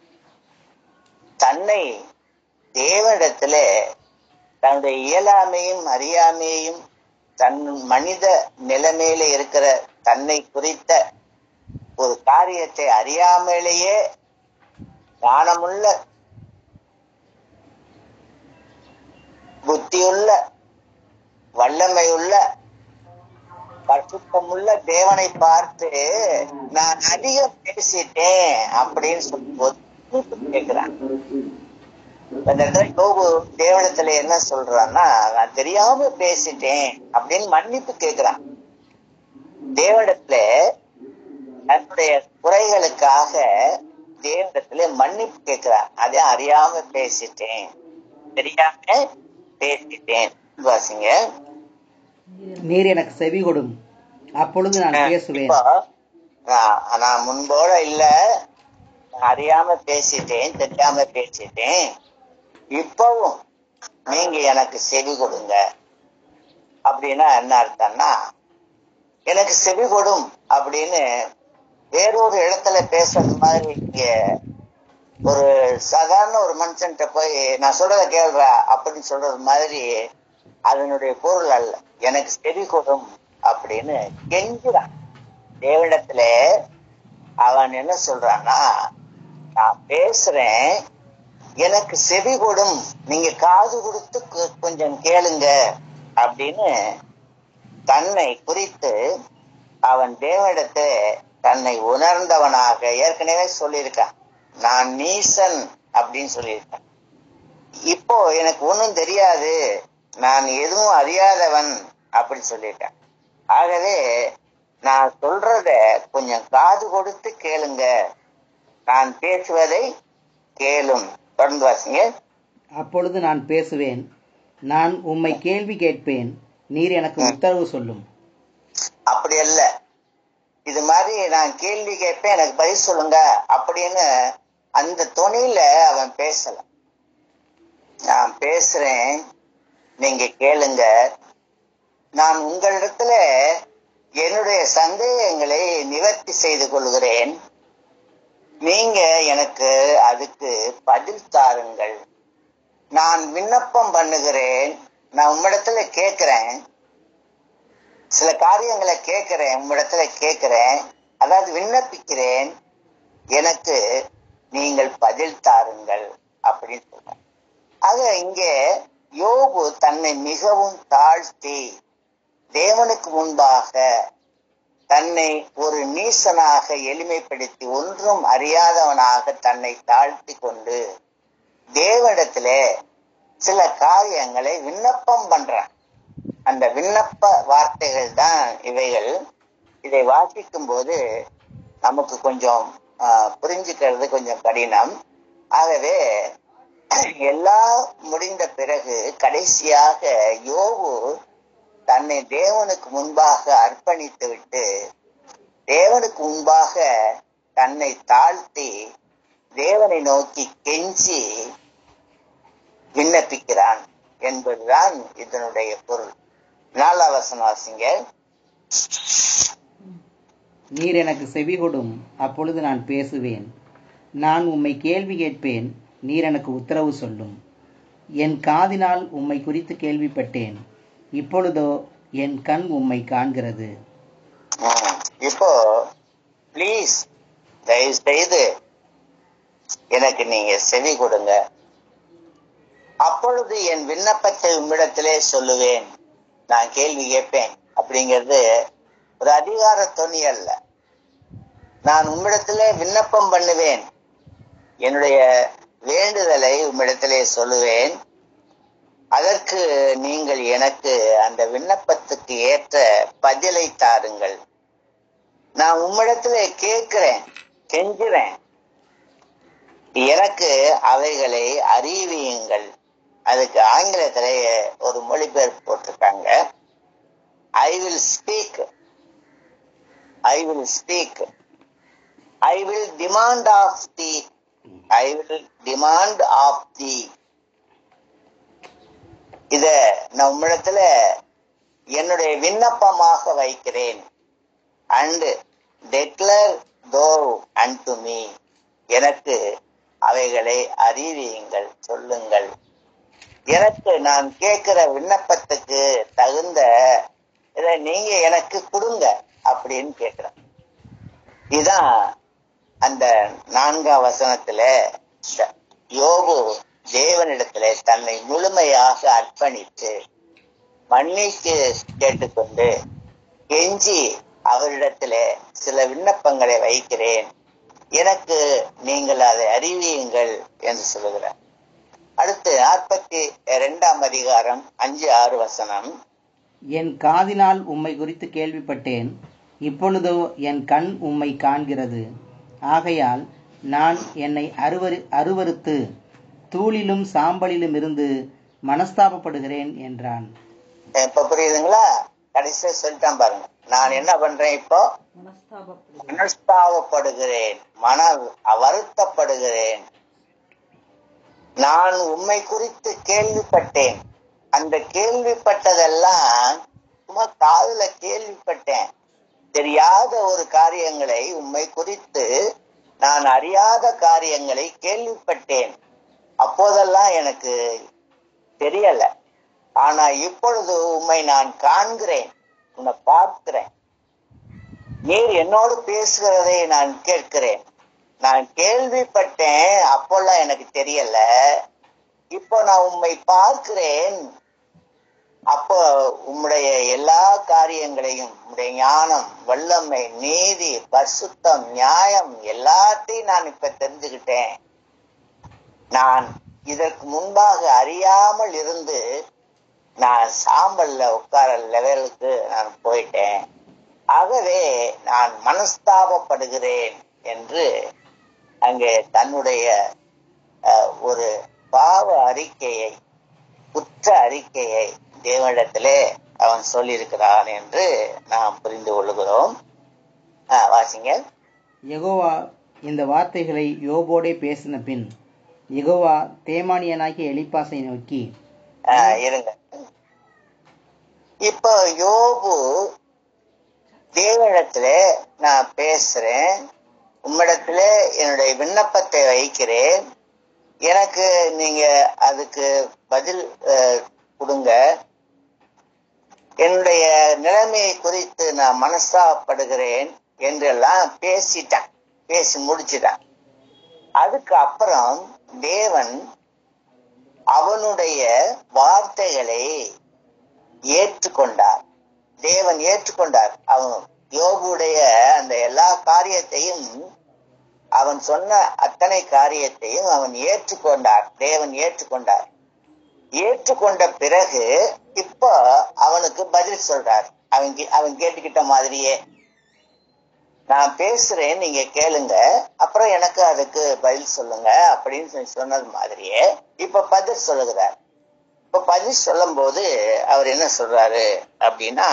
தன்னை தேவனிடத்துல தன்னுடைய இயலாமையும் அறியாமையும் தன் மனித நிலைமையில இருக்கிற தன்னை குறித்த ஒரு காரியத்தை அறியாமலேயே ஞானமுள்ள புத்தியுள்ள வல்லமையுள்ள பரிசுத்தமுள்ள தேவனை பார்த்து நான் அதிகம் பேசிட்டேன் அப்படின்னு சொல்லும்போது கேட்கிறான் அந்த இடத்துல யோபு தேவனத்துல என்ன சொல்றான்னா நான் தெரியாம பேசிட்டேன் அப்படின்னு மன்னிப்பு கேட்கிறான் தேவனிடத்துல தன்னுடைய குறைகளுக்காக தேவனிடத்துல மன்னிப்பு கேட்கிறான் அதே அறியாம பேசிட்டேன் தெரியாம பேசிட்டேன் வாசிங்க நீர் எனக்கு செவி கொடும் அப்பொழுது நான் பேசுவேன் இப்போ நான் நான் முன்போட இல்ல நான் அறியாம பேசிட்டேன் தெரியாம பேசிட்டேன் இப்பவும் நீங்க எனக்கு செவி கொடுங்க அப்படின்னா என்ன அர்த்தம்னா எனக்கு செவி கொடும் அப்படின்னு வேறொரு இடத்துல பேசுறது மாதிரி இங்க ஒரு சாதாரண ஒரு மனுஷன்கிட்ட போய் நான் சொல்றத கேள்றா அப்படின்னு சொல்றது மாதிரி அதனுடைய பொருள் அல்ல எனக்கு செவி கொடும் அப்படின்னு கெஞ்சுறான் தேவனிடத்துல அவன் என்ன சொல்றான்னா நான் பேசுறேன் எனக்கு செவி கொடும் நீங்க காது கொடுத்து கொ- கொஞ்சம் கேளுங்க அப்படின்னு தன்னை குறித்து அவன் தேவனிடத்துல தன்னை உணர்ந்தவனாக ஏற்கனவே சொல்லியிருக்கான் நான் நீசன் அப்படின்னு சொல்லியிருக்கான் இப்போ எனக்கு ஒண்ணும் தெரியாது நான் எதுவும் அறியாதவன் அப்படி சொல்லிட்டேன் ஆகவே நான் சொல்றத கொஞ்சம் காது கொடுத்து கேளுங்க நான் பேசுவதை கேளும் தொடர்ந்து வாசிங்க அப்பொழுது நான் பேசுவேன் நான் உம்மை கேள்வி கேட்பேன் நீர் எனக்கு உத்தரவு சொல்லும் அப்படி அல்ல இது மாதிரி நான் கேள்வி கேட்பேன் எனக்கு பதில் சொல்லுங்க அப்படின்னு அந்த துணியில அவன் பேசல நான் பேசுறேன் நீங்க கேளுங்க நான் உங்களிடத்துல என்னுடைய சந்தேகங்களை நிவர்த்தி செய்து கொள்கிறேன் நீங்க எனக்கு அதுக்கு பதில் தாருங்கள் நான் விண்ணப்பம் பண்ணுகிறேன் நான் உம்மிடத்துல கேட்கிறேன் சில காரியங்களை கேட்கிறேன் உம்மிடத்துல கேட்கிறேன் அதாவது விண்ணப்பிக்கிறேன் எனக்கு நீங்கள் பதில் தாருங்கள் அப்படின்னு சொல்றேன் ஆக இங்கே யோபு தன்னை மிகவும் தாழ்த்தி தேவனுக்கு முன்பாக தன்னை ஒரு நீசனாக எளிமைப்படுத்தி ஒன்றும் அறியாதவனாக தன்னை தாழ்த்தி கொண்டு தேவனிடத்திலே சில காரியங்களை விண்ணப்பம் பண்றான் அந்த விண்ணப்ப வார்த்தைகள் தான் இவைகள் இதை வாசிக்கும் போது நமக்கு கொஞ்சம் ஆஹ், புரிஞ்சுக்கிறது கொஞ்சம் கடினம் ஆகவே எல்லாம் முடிந்த பிறகு கடைசியாக யோபு தன்னை தேவனுக்கு முன்பாக அர்ப்பணித்து விட்டு தேவனுக்கு முன்பாக தன்னை தாழ்த்தி தேவனை நோக்கி கெஞ்சி விண்ணப்பிக்கிறான் என்பதுதான் இதனுடைய பொருள் நாலாம் வசனம் வாசிங்க நீர் எனக்கு செவி கொடும் அப்பொழுது நான் பேசுவேன் நான் உம்மை கேள்வி கேட்பேன் நீர் எனக்கு உத்தரவு சொல்லும் என் காதினால் உம்மை குறித்து கேள்விப்பட்டேன் இப்பொழுதோ என் கண் உம்மை காண்கிறது ம். இப்போ ப்ளீஸ் தயவு செய்து எனக்கு நீங்க செவி கொடுங்க அப்பொழுது என் விண்ணப்பத்தை உம்மிடத்திலே சொல்லுவேன் நான் கேள்வி கேட்பேன் அப்படிங்கிறது ஒரு அதிகார துணி அல்ல நான் உம்மிடத்திலே விண்ணப்பம் பண்ணுவேன் என்னுடைய வேண்டுதலை உம்மிடத்திலே சொல்லுவேன் அதற்கு நீங்கள் எனக்கு அந்த விண்ணப்பத்துக்கு ஏற்ற பதிலை தாருங்கள் நான் உம்மிடத்துல கேட்கிறேன் கெஞ்சுறேன் எனக்கு அவைகளை அறிவியுங்கள் அதுக்கு ஆங்கிலத்தில ஒரு மொழிபெயர்ப்பு போட்டிருக்காங்க I will speak I will speak I will demand of the I will demand of the இத நான் உம்மிடத்துல என்னுடைய விண்ணப்பமாக வைக்கிறேன் அண்ட் டெக்ளர் தோ அண்ட் மீ எனக்கு அவைகளை அறிவியுங்கள் சொல்லுங்கள் எனக்கு நான் கேட்கிற விண்ணப்பத்துக்கு தகுந்த இதை நீங்க எனக்கு கொடுங்க அப்படின்னு கேட்கிறேன் இதுதான் அந்த நான்காம் வசனத்துல ச- யோபு தேவனிடத்திலே தன்னை முழுமையாக அர்ப்பணித்து மன்னிக்கு கேட்டுக்கொண்டு கெஞ்சி அவரிடத்திலே சில விண்ணப்பங்களை வைக்கிறேன் எனக்கு நீங்கள் அதை அறிவியுங்கள் என்று சொல்லுகிறார் அடுத்து நாற்பத்தி இரண்டாம் அதிகாரம் அஞ்சு ஆறு வசனம் என் காதினால் உம்மை குறித்து கேள்விப்பட்டேன் இப்பொழுதோ என் கண் உம்மை காண்கிறது ஆகையால் நான் என்னை அருவரு அருவருத்து தூளிலும் சாம்பலிலும் இருந்து மனஸ்தாபப்படுகிறேன் என்றான் இப்ப புரியுதுங்களா கடைசியா சொல்லிட்டான் பாருங்க நான் என்ன பண்றேன் இப்போ மனஸ்தாபப்படுகிறது மனஸ்தாபப்படுகிறேன் மன வருத்தப்படுகிறேன் நான் உம்மை குறித்து கேள்விப்பட்டேன் அந்த கேள்விப்பட்டதெல்லாம் சும்மா காதுல கேள்விப்பட்டேன் தெரியாத ஒரு காரியங்களை உம்மை குறித்து நான் அறியாத காரியங்களை கேள்விப்பட்டேன் அப்போதெல்லாம் எனக்கு தெரியல ஆனா இப்பொழுது உம்மை நான் காண்கிறேன் உன்னை பார்க்கிறேன் நீர் என்னோடு பேசுகிறதை நான் கேட்கிறேன் நான் கேள்விப்பட்டேன் அப்போல்லாம் எனக்கு தெரியல இப்போ நான் உம்மை பார்க்கிறேன் அப்போ உம்முடைய எல்லா காரியங்களையும் உம்முடைய ஞானம் வல்லமை நீதி பரிசுத்தம் நியாயம் எல்லாத்தையும் நான் இப்ப தெரிஞ்சுக்கிட்டேன் நான் இதற்கு முன்பாக அறியாமல் இருந்து நான் சாம்பல்ல உட்கார லெவலுக்கு நான் போயிட்டேன் ஆகவே நான் மனஸ்தாபப்படுகிறேன் என்று அங்கே தன்னுடைய அஹ், ஒரு பாவ அறிக்கையை குற்ற அறிக்கையை தேவனிடத்திலே அவன் சொல்லியிருக்கிறான் என்று நாம் புரிந்து கொள்கிறோம் அஹ், வாசிங்க யெகோவா இந்த வார்த்தைகளை யோபோடே பேசின பின் யெகோவா தேமானியனாகிய எலிப்பாசை நோக்கி அஹ், இருங்க இப்போ யோபு தேவனிடத்துல நான் பேசுறேன் உம்மிடத்துல என்னுடைய விண்ணப்பத்தை வைக்கிறேன் எனக்கு நீங்க அதுக்கு பதில் அஹ், கொடுங்க என்னுடைய நிலைமையை குறித்து நான் மனஸ்தாபப்படுகிறேன் என்றெல்லாம் பேசிட்டான் பேசி முடிச்சிட்டான் அதுக்கு அப்புறம் தேவன் அவனுடைய வார்த்தைகளை ஏற்றுக்கொண்டார் தேவன் ஏற்றுக்கொண்டார் அவன் யோபுடைய அந்த எல்லா காரியத்தையும் அவன் சொன்ன அத்தனை காரியத்தையும் அவன் ஏற்றுக்கொண்டார் தேவன் ஏற்றுக்கொண்டார் ஏற்றுக்கொண்ட பிறகு இப்போ அவனுக்கு பதில் சொல்றார் அவன் கே- அவன் கேட்டுக்கிட்ட மாதிரியே நான் பேசுறேன் நீங்க கேளுங்க அப்புறம் எனக்கு அதுக்கு பதில் சொல்லுங்க அப்படின்னு சொல்லி சொன்னது மாதிரியே இப்ப பதில் சொல்லுகிறார் இப்ப பதில் சொல்லும் போது அவர் என்ன சொல்றாரு அப்படின்னா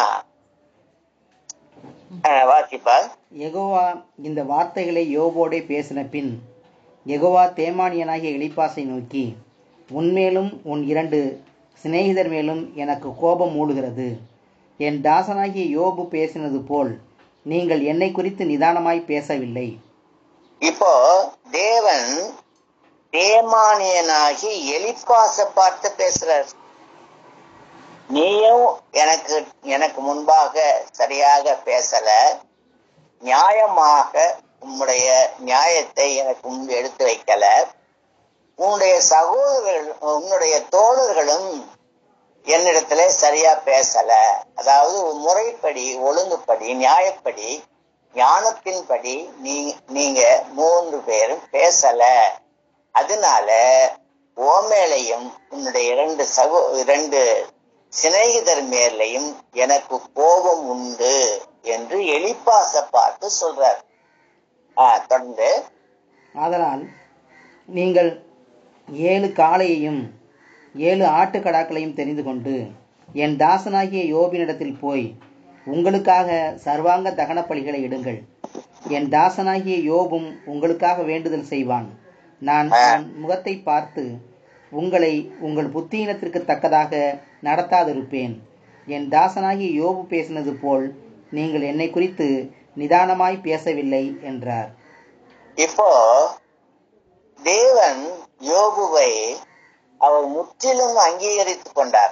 அஹ், வாசிப்பா யெகோவா இந்த வார்த்தைகளை யோபோடே பேசின பின் யெகோவா தேமானியனாகிய எலிப்பாசை நோக்கி உன்மேலும் உன் இரண்டு சிநேகிதர் மேலும் எனக்கு கோபம் மூடுகிறது என் தாசனாகிய யோபு பேசினது போல் நீங்கள் என்னை குறித்து நிதானமாய் பேசவில்லை இப்போ தேவன் தேமானியனாகி எலிப்பாச பார்த்து பேசுறார் நீயும் எனக்கு எனக்கு முன்பாக சரியாக பேசல நியாயமாக உம்முடைய நியாயத்தை எனக்கு முன்பு எடுத்து வைக்கல உன்னுடைய சகோதரர்கள் உன்னுடைய தோழர்களும் என்னிடத்துல சரியா பேசல அதாவது முறைப்படி ஒழுங்குப்படி நியாயப்படி ஞானத்தின்படி நீ நீங்க மூன்று பேரும் பேசல அதனால ஓமேலையும் உன்னுடைய இரண்டு சகோ இரண்டு சிநேகிதர் மேலையும் எனக்கு கோபம் உண்டு என்று எலிப்பாச பார்த்து சொல்றார் ஆஹ் தொடர்ந்து ஆதலால் நீங்கள் ஏழு காளையையும் ஏழு ஆட்டுக்கடாக்களையும் தெரிந்து கொண்டு என் தாசனாகிய யோபினிடத்தில் போய் உங்களுக்காக சர்வாங்க தகன பலிகளை இடுங்கள் என் தாசனாகிய யோபும் உங்களுக்காக வேண்டுதல் செய்வான் நான் அவன் முகத்தை பார்த்து உங்களை உங்கள் புத்தியினத்திற்கு தக்கதாக நடத்தாதிருப்பேன் என் தாசனாகிய யோபு பேசினது போல் நீங்கள் என்னை குறித்து நிதானமாய் பேசவில்லை என்றார் இப்போ தேவன் யோபுவை அவர் முற்றிலும் அங்கீகரித்துக் கொண்டார்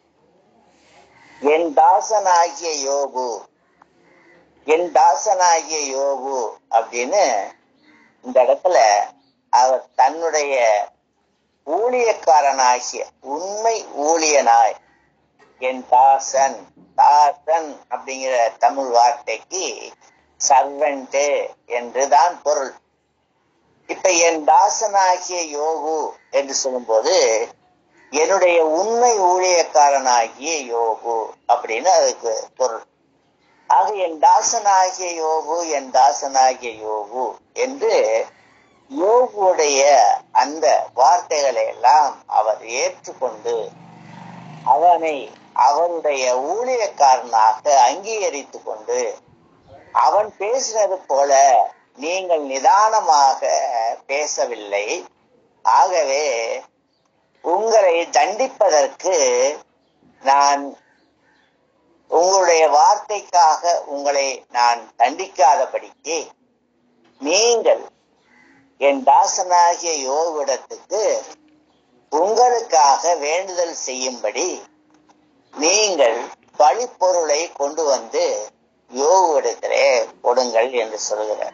என் தாசனாகிய யோபு என் தாசனாகிய யோபு அப்படின்னு இந்த இடத்துல அவர் தன்னுடைய ஊழியக்காரனாகிய உண்மை ஊழியனாய் என் தாசன் தாசன் அப்படிங்கிற தமிழ் வார்த்தைக்கு சர்வெண்ட் என்றுதான் பொருள் இப்ப என் தாசனாகிய யோகு என்று சொல்லும்போது என்னுடைய உண்மை ஊழியக்காரனாகிய யோகு அப்படின்னு அதுக்கு பொருள் ஆக என் தாசனாகிய யோகு என் தாசனாகிய யோகு என்று யோகுடைய அந்த வார்த்தைகளை எல்லாம் அவர் ஏற்றுக்கொண்டு அவனை அவருடைய ஊழியக்காரனாக அங்கீகரித்துக் கொண்டு அவன் பேசினது போல நீங்கள் நிதானமாக பேசவில்லை ஆகவே உங்களை தண்டிப்பதற்கு நான் உங்களுடைய வார்த்தைக்காக உங்களை நான் தண்டிக்காதபடிக்கு நீங்கள் என் தாசனாகிய யோவிடத்துக்கு உங்களுக்காக வேண்டுதல் செய்யும்படி நீங்கள் பழிப்பொருளை கொண்டு வந்து யோகுவிடத்திலே கொடுங்கள் என்று சொல்கிறார்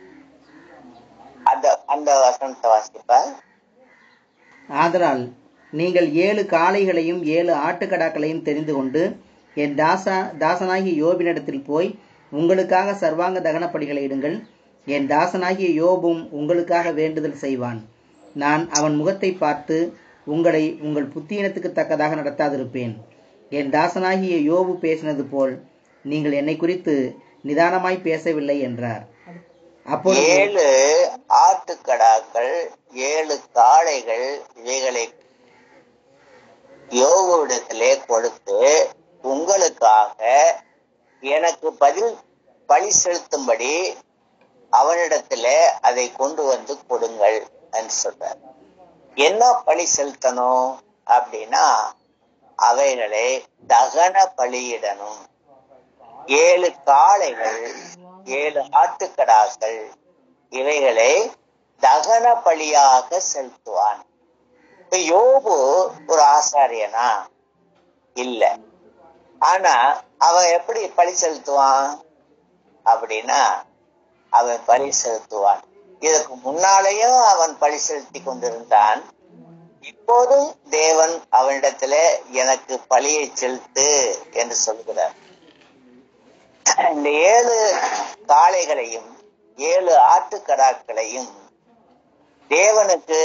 அந்த அந்த வசனத்தை வாசிப்பா ஆதலால் நீங்கள் ஏழு காளைகளையும் ஏழு ஆட்டுக்கடாக்களையும் தெரிந்து கொண்டு என் தாசா தாசனாகிய யோபினிடத்தில் போய் உங்களுக்காக சர்வாங்க தகன பலிகளை இடுங்கள் என் தாசனாகிய யோபும் உங்களுக்காக வேண்டுதல் செய்வான் நான் அவன் முகத்தை பார்த்து உங்களை உங்கள் புத்தியினத்துக்கு தக்கதாக நடத்தாதிருப்பேன் என் தாசனாகிய யோபு பேசினது போல் நீங்கள் என்னை குறித்து நிதானமாய் பேசவில்லை என்றார் அப்பொழுது ஏழு ஆட்டுக்கடாக்கள் ஏழு காளைகள் இவைகளை யோகுவிடத்திலே கொடுத்து உங்களுக்காக எனக்கு பதில் பழி செலுத்தும்படி அவனிடத்திலே அதை கொண்டு வந்து கொடுங்கள் என்று சொல்றார் என்ன பழி செலுத்தணும் அப்படின்னா அவைகளை தகன பலியிடணும் ஏழு காளைகள் ஏழு ஆட்டுக்கடாக்கள் இவைகளை தகன பலியாக செலுத்துவான் இப்ப யோபு ஒரு ஆசாரியனா இல்ல ஆனா அவன் எப்படி பழி செலுத்துவான் அப்படின்னா அவன் பழி செலுத்துவான் இதற்கு முன்னாலேயும் அவன் பழி செலுத்தி கொண்டிருந்தான் இப்போதும் தேவன் அவனிடத்துல எனக்கு பழியை செலுத்து என்று சொல்கிறார் இந்த ஏழு காளைகளையும் ஏழு ஆட்டுக்கடாக்களையும் தேவனுக்கு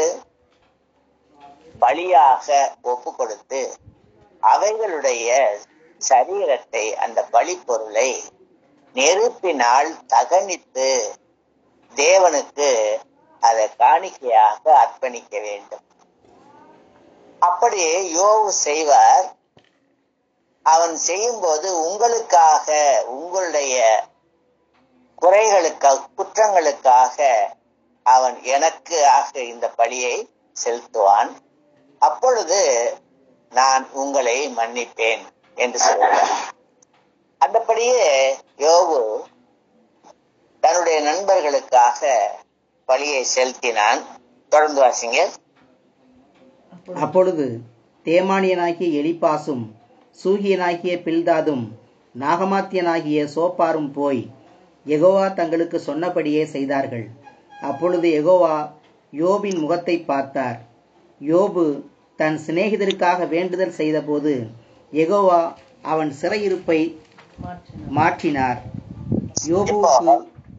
பலியாக ஒப்பு கொடுத்து அவைகளுடைய சரீரத்தை அந்த பலிப்பொருளை நெருப்பினால் தகனித்து தேவனுக்கு அதை காணிக்கையாக அர்ப்பணிக்க வேண்டும் அப்படி யோவு செய்வார் அவன் செய்யும்போது உங்களுக்காக உங்களுடைய குறைகளுக்காக குற்றங்களுக்காக அவன் எனக்கு ஆக இந்த பலியை செலுத்துவான் அப்பொழுது நான் உங்களை மன்னிப்பேன் என்று சொல்கிறார் அந்தபடியே யோகு தன்னுடைய நண்பர்களுக்காக பலியை செலுத்தினான் தொடர்ந்து வாசிங்க அப்பொழுது தேமானியனாகிய எலிப்பாசும் சூகியனாகிய பில்தாதும் நாகமாத்தியனாகிய சோப்பாரும் போய் யெகோவா தங்களுக்கு சொன்னபடியே செய்தார்கள் அப்பொழுது யெகோவா யோபின் முகத்தை பார்த்தார் யோபு தன் சிநேகிதருக்காக வேண்டுதல் செய்தபோது யெகோவா அவன் சிறையிருப்பை மாற்றினார் யோபுவுக்கு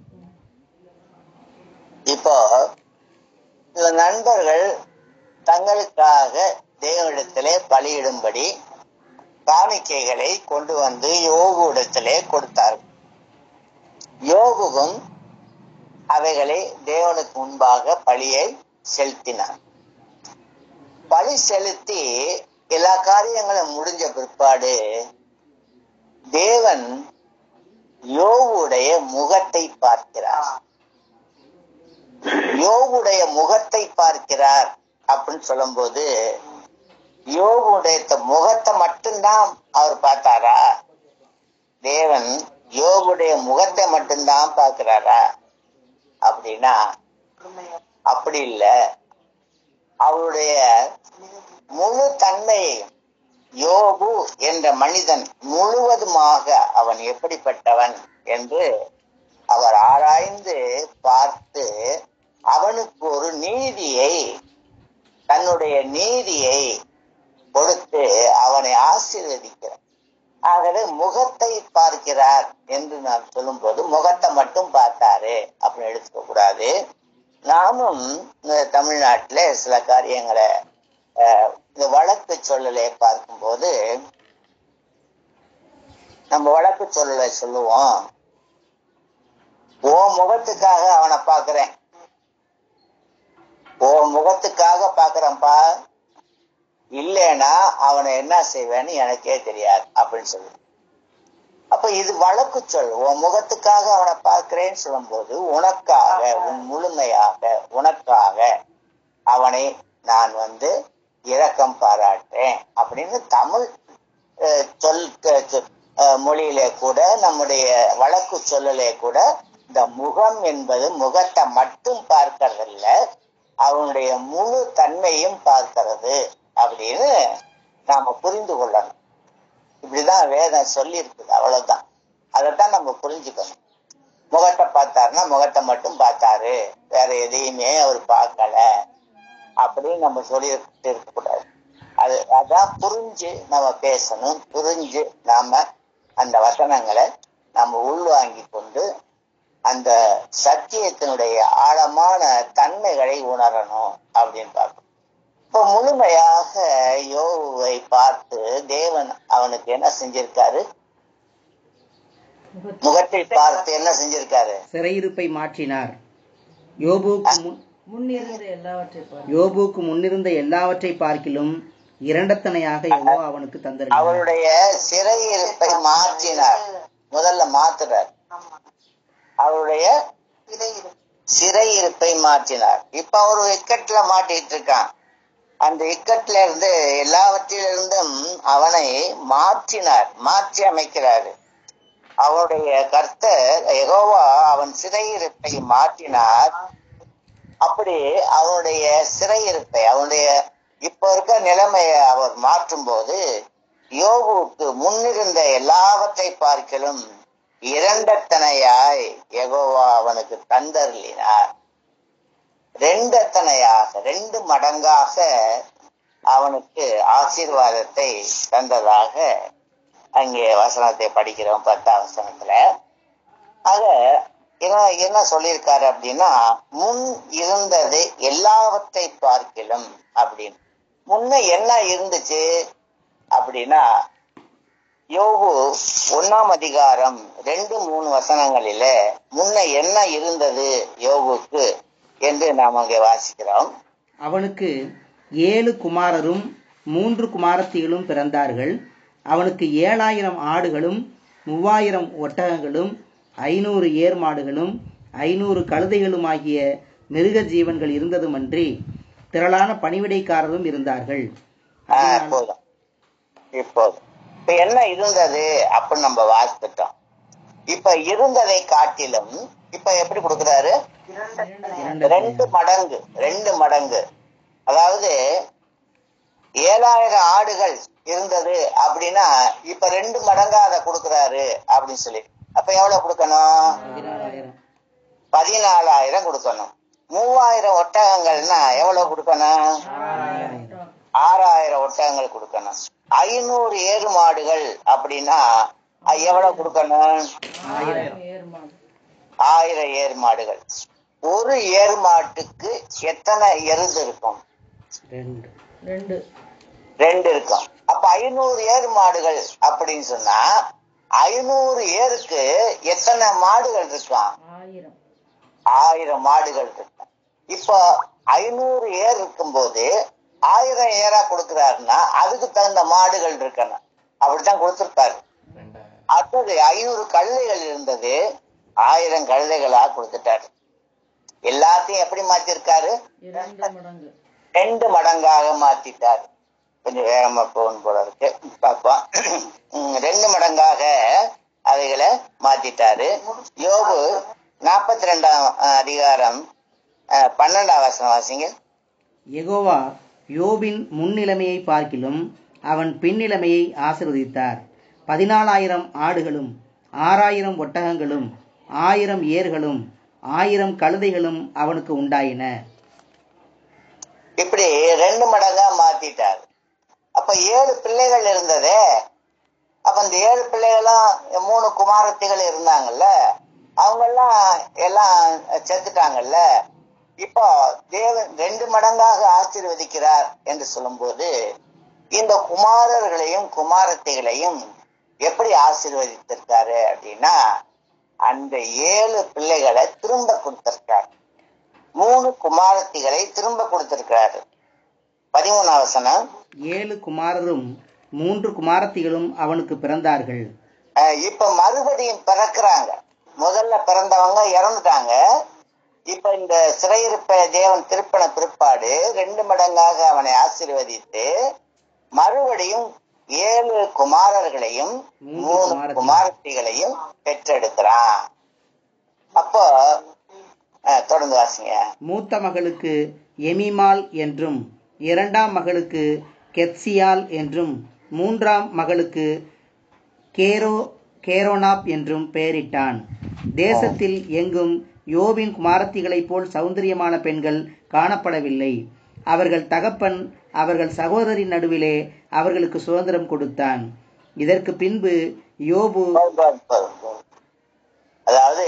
இப்போ சில நண்பர்கள் தங்களுக்காக தேவனிடத்திலே பலியிடும்படி காணிக்கைகளை கொண்டு வந்து யோகுவிடத்திலே கொடுத்தார்கள் யோகுவும் அவைகளை தேவனுக்கு முன்பாக பலியை செலுத்தினார் பலி செலுத்தி எல்லா காரியங்களும் முடிஞ்ச பிற்பாடு தேவன் யோவுடைய முகத்தை பார்க்கிறார் யோவுடைய முகத்தை பார்க்கிறார் அப்படின்னு சொல்லும்போது யோகுடைய முகத்தை மட்டும்தான் அவர் பார்த்தாரா தேவன் யோகுடைய முகத்தை மட்டும்தான் பார்க்கிறாரா அப்படின்னா அப்படி இல்ல அவருடைய முழு தன்மையையும் யோபு என்ற மனிதன் முழுவதுமாக அவன் எப்படிப்பட்டவன் என்று அவர் ஆராய்ந்து பார்த்து அவனுக்கு ஒரு நீதியை தன்னுடைய நீதியை கொடுத்து அவனை ஆசீர்வதிக்கிறார் ஆகவே முகத்தை பார்க்கிறார் என்று நான் சொல்லும்போது முகத்தை மட்டும் பார்த்தாரு அப்படின்னு எடுத்துக்க கூடாது நாமும் இந்த தமிழ்நாட்டில சில காரியங்களை அஹ், இந்த வழக்கு சொல்லலை பார்க்கும்போது நம்ம வழக்கு சொல்லலை சொல்லுவோம் ஓ முகத்துக்காக அவனை பார்க்கிறேன் ஓ முகத்துக்காக பார்க்கிறேன்ப்பா இல்லைன்னா அவனை என்ன செய்வேன்னு எனக்கே தெரியாது அப்படின்னு சொல்லு அப்ப இது வழக்கு சொல் உன் முகத்துக்காக அவனை பார்க்கிறேன்னு சொல்லும்போது உனக்காக உன் முழுமையாக உனக்காக அவனை நான் வந்து இரக்கம் பாராட்டுறேன் அப்படின்னு தமிழ் அஹ், சொல் க- சொ- அஹ், மொழியிலே கூட நம்முடைய வழக்கு சொல்லலே கூட இந்த முகம் என்பது முகத்தை மட்டும் பார்க்கறதில்ல அவனுடைய முழு தன்மையும் பார்க்கிறது அப்படின்னு நாம புரிந்து கொள்ளணும் இப்படிதான் வேதம் சொல்லி இருக்குது அவ்வளவுதான் அதைத்தான் நம்ம புரிஞ்சுக்கணும் முகத்தை பார்த்தாருன்னா முகத்தை மட்டும் பார்த்தாரு வேற எதையுமே அவர் பார்க்கல அப்படின்னு நம்ம சொல்லி இருக்கக்கூடாது அது அதான் புரிஞ்சு நம்ம பேசணும் புரிஞ்சு நாம அந்த வசனங்களை நம்ம உள்வாங்கி கொண்டு அந்த சத்தியத்தினுடைய ஆழமான தன்மைகளை உணரணும் அப்படின்னு பார்க்கணும் இப்ப முழுமையாக யோவை பார்த்து தேவன் அவனுக்கு என்ன செஞ்சிருக்காரு முகத்தை பார்த்து என்ன செஞ்சிருக்காரு சிறையிருப்பை மாற்றினார் யோபுக்கு முன் முன்னிருந்த எல்லாவற்றை பார் யோபுக்கு முன்னிருந்த எல்லாவற்றை பார்க்கிலும் இரண்டத்தனையாக யெகோவா அவனுக்கு தந்தருகிறார் அவருடைய சிறையிருப்பை மாற்றினார் முதல்ல மாத்துறார் அவருடைய சிறையிருப்பை மாற்றினார் இப்ப அவர் இக்கட்ல மாட்டிட்டு இருக்கான் அந்த இக்கட்ல இருந்து எல்லாவற்றிலிருந்தும் அவனை மாற்றினார் மாற்றி அமைக்கிறாரு அவனுடைய கர்த்தர் யெகோவா அவன் சிறையிருப்பை மாற்றினார் அப்படி அவனுடைய சிறையிருப்பை அவனுடைய இப்ப இருக்க நிலைமையை அவர் மாற்றும் போது யோகுவுக்கு முன்னிருந்த எல்லாவற்றை பார்க்கலும் இரண்டத்தனையாய் யெகோவா அவனுக்கு தந்தருளினார் ரெண்டத்தனையாக ரெண்டு மடங்காக அவனுக்கு ஆசீர்வாதத்தை தந்ததாக அங்கே வசனத்தை படிக்கிறோம் பத்தாம் வசனத்துல ஆக என்ன என்ன சொல்லியிருக்காரு அப்படின்னா முன் இருந்தது எல்லாவற்றை பார்க்கிலும் அப்படின்னு முன்ன என்ன இருந்துச்சு அப்படின்னா யோகு ஒன்னாம் அதிகாரம் ரெண்டு மூணு வசனங்களில முன்ன என்ன இருந்தது யோகுக்கு என்று நாம் அங்கே வாசிக்கிறோம் அவனுக்கு ஏழு குமாரரும் மூன்று குமாரத்திகளும் பிறந்தார்கள் அவனுக்கு ஏழாயிரம் ஆடுகளும் மூவாயிரம் ஒட்டகங்களும் ஐநூறு ஏர் மாடுகளும் ஐநூறு கழுதைகளும் ஆகிய மிருக ஜீவன்கள் இருந்ததுமன்றி திரளான பணிவிடைக்காரரும் இருந்தார்கள் ஆஹ் போதும் இப்போதும் இப்ப என்ன இருந்தது அப்படின்னு நம்ம வாசித்துட்டோம் இப்ப இருந்ததை காட்டிலும் இப்ப எப்படி கொடுக்கிறாரு ரெண்டு மடங்கு ரெண்டு மடங்கு அதாவது ஏழாயிரம் ஆடுகள் இருந்தது அப்படின்னா இப்ப ரெண்டு மடங்கா அதை கொடுக்கிறாரு அப்படின்னு சொல்லி அப்ப எவ்வளவு கொடுக்கணும் பதினாலாயிரம் பதினாலாயிரம் கொடுக்கணும் மூவாயிரம் ஒட்டகங்கள்னா எவ்வளவு கொடுக்கணும் ஆறாயிரம் ஆறாயிரம் ஒட்டகங்கள் கொடுக்கணும் ஐநூறு ஏறு மாடுகள் அப்படின்னா அது எவ்வளவு கொடுக்கணும் ஆயிரம் ஆயிரம் ஏர் மாடுகள் ஒரு ஏர் மாட்டுக்கு எத்தனை எருது இருக்கும் ரெண்டு ரெண்டு ரெண்டு இருக்கும் அப்ப ஐநூறு ஏர் மாடுகள் அப்படின்னு சொன்னா ஐநூறு ஏருக்கு எத்தனை மாடுகள் இருக்கும் ஆயிரம் ஆயிரம் மாடுகள் இருக்கும் இப்போ ஐநூறு ஏர் இருக்கும்போது ஆயிரம் ஏரா கொடுக்கிறாருன்னா அதுக்கு தகுந்த மாடுகள் இருக்கணும் அப்படித்தான் கொடுத்திருப்பாரு அடுத்தது ஐநூறு கழுதைகள் இருந்தது ஆயிரம் கழுதைகளா கொடுத்துட்டாரு எல்லாத்தையும் எப்படி மாத்திருக்காரு இரண்டு மடங்கு ரெண்டு மடங்காக மாத்திட்டாரு கொஞ்சம் வேகமா போகணும் போல இருக்கு பார்ப்போம் உம், ரெண்டு மடங்காக அவைகளை மாத்திட்டாரு யோபு நாற்பத்தி ரெண்டாம் அதிகாரம் அஹ், பன்னெண்டாம் வசனம் வாசிங்க யெகோவா யோபின் முன்னிலைமையை பார்க்கிலும் அவன் பின்னிலைமையை ஆசீர்வதித்தார் பதினாலாயிரம் ஆடுகளும் ஆறாயிரம் ஒட்டகங்களும் ஆயிரம் ஏர்களும் ஆயிரம் கழுதைகளும் அவனுக்கு உண்டாயின இப்படி ரெண்டு மடங்கா மாத்திட்டாரு அப்ப ஏழு பிள்ளைகள் இருந்ததே அப்ப இந்த ஏழு பிள்ளைகளும் மூணு குமாரத்திகள் இருந்தாங்கல்ல அவங்க எல்லாம் எல்லாம் செத்துட்டாங்கல்ல இப்போ தேவன் ரெண்டு மடங்காக ஆசீர்வதிக்கிறார் என்று சொல்லும்போது இந்த குமாரர்களையும் குமாரத்திகளையும் எப்படி ஆசீர்வதித்திருக்காரு அப்படின்னா அந்த ஏழு பிள்ளைகளை திரும்ப கொடுத்திருக்காரு மூணு குமாரத்திகளை திரும்ப கொடுத்திருக்கிறாரு பதிமூணாம் வசனம் ஏழு குமாரரும் மூன்று குமாரத்திகளும் அவனுக்கு பிறந்தார்கள் அஹ் இப்ப மறுபடியும் பிறக்கிறாங்க முதல்ல பிறந்தவங்க இறந்துட்டாங்க இப்ப இந்த சிறையிருப்ப தேவன் திருப்பண பிற்பாடு ரெண்டு மடங்காக அவனை ஆசீர்வதித்து மறுபடியும் ஏழு குமாரர்களையும் மூன்று மூணு குமாரத்திகள். குமாரத்திகளையும் பெற்றெடுக்கிறான் அப்போ அஹ், தொடர்ந்து வாசிங்க மூத்த மகளுக்கு எமிமால் என்றும் இரண்டாம் மகளுக்கு கெத்சியால் என்றும் மூன்றாம் மகளுக்கு கேரோ கேரோனாப் என்றும் பெயரிட்டான் தேசத்தில் எங்கும் யோபின் குமாரத்திகளைப் போல் சௌந்தரியமான பெண்கள் காணப்படவில்லை அவர்கள் தகப்பன் அவர்கள் சகோதரின் நடுவிலே அவர்களுக்கு சுதந்திரம் கொடுத்தான் இதற்கு பின்பு யோபு போதும், போதும், போதும், போதும். அதாவது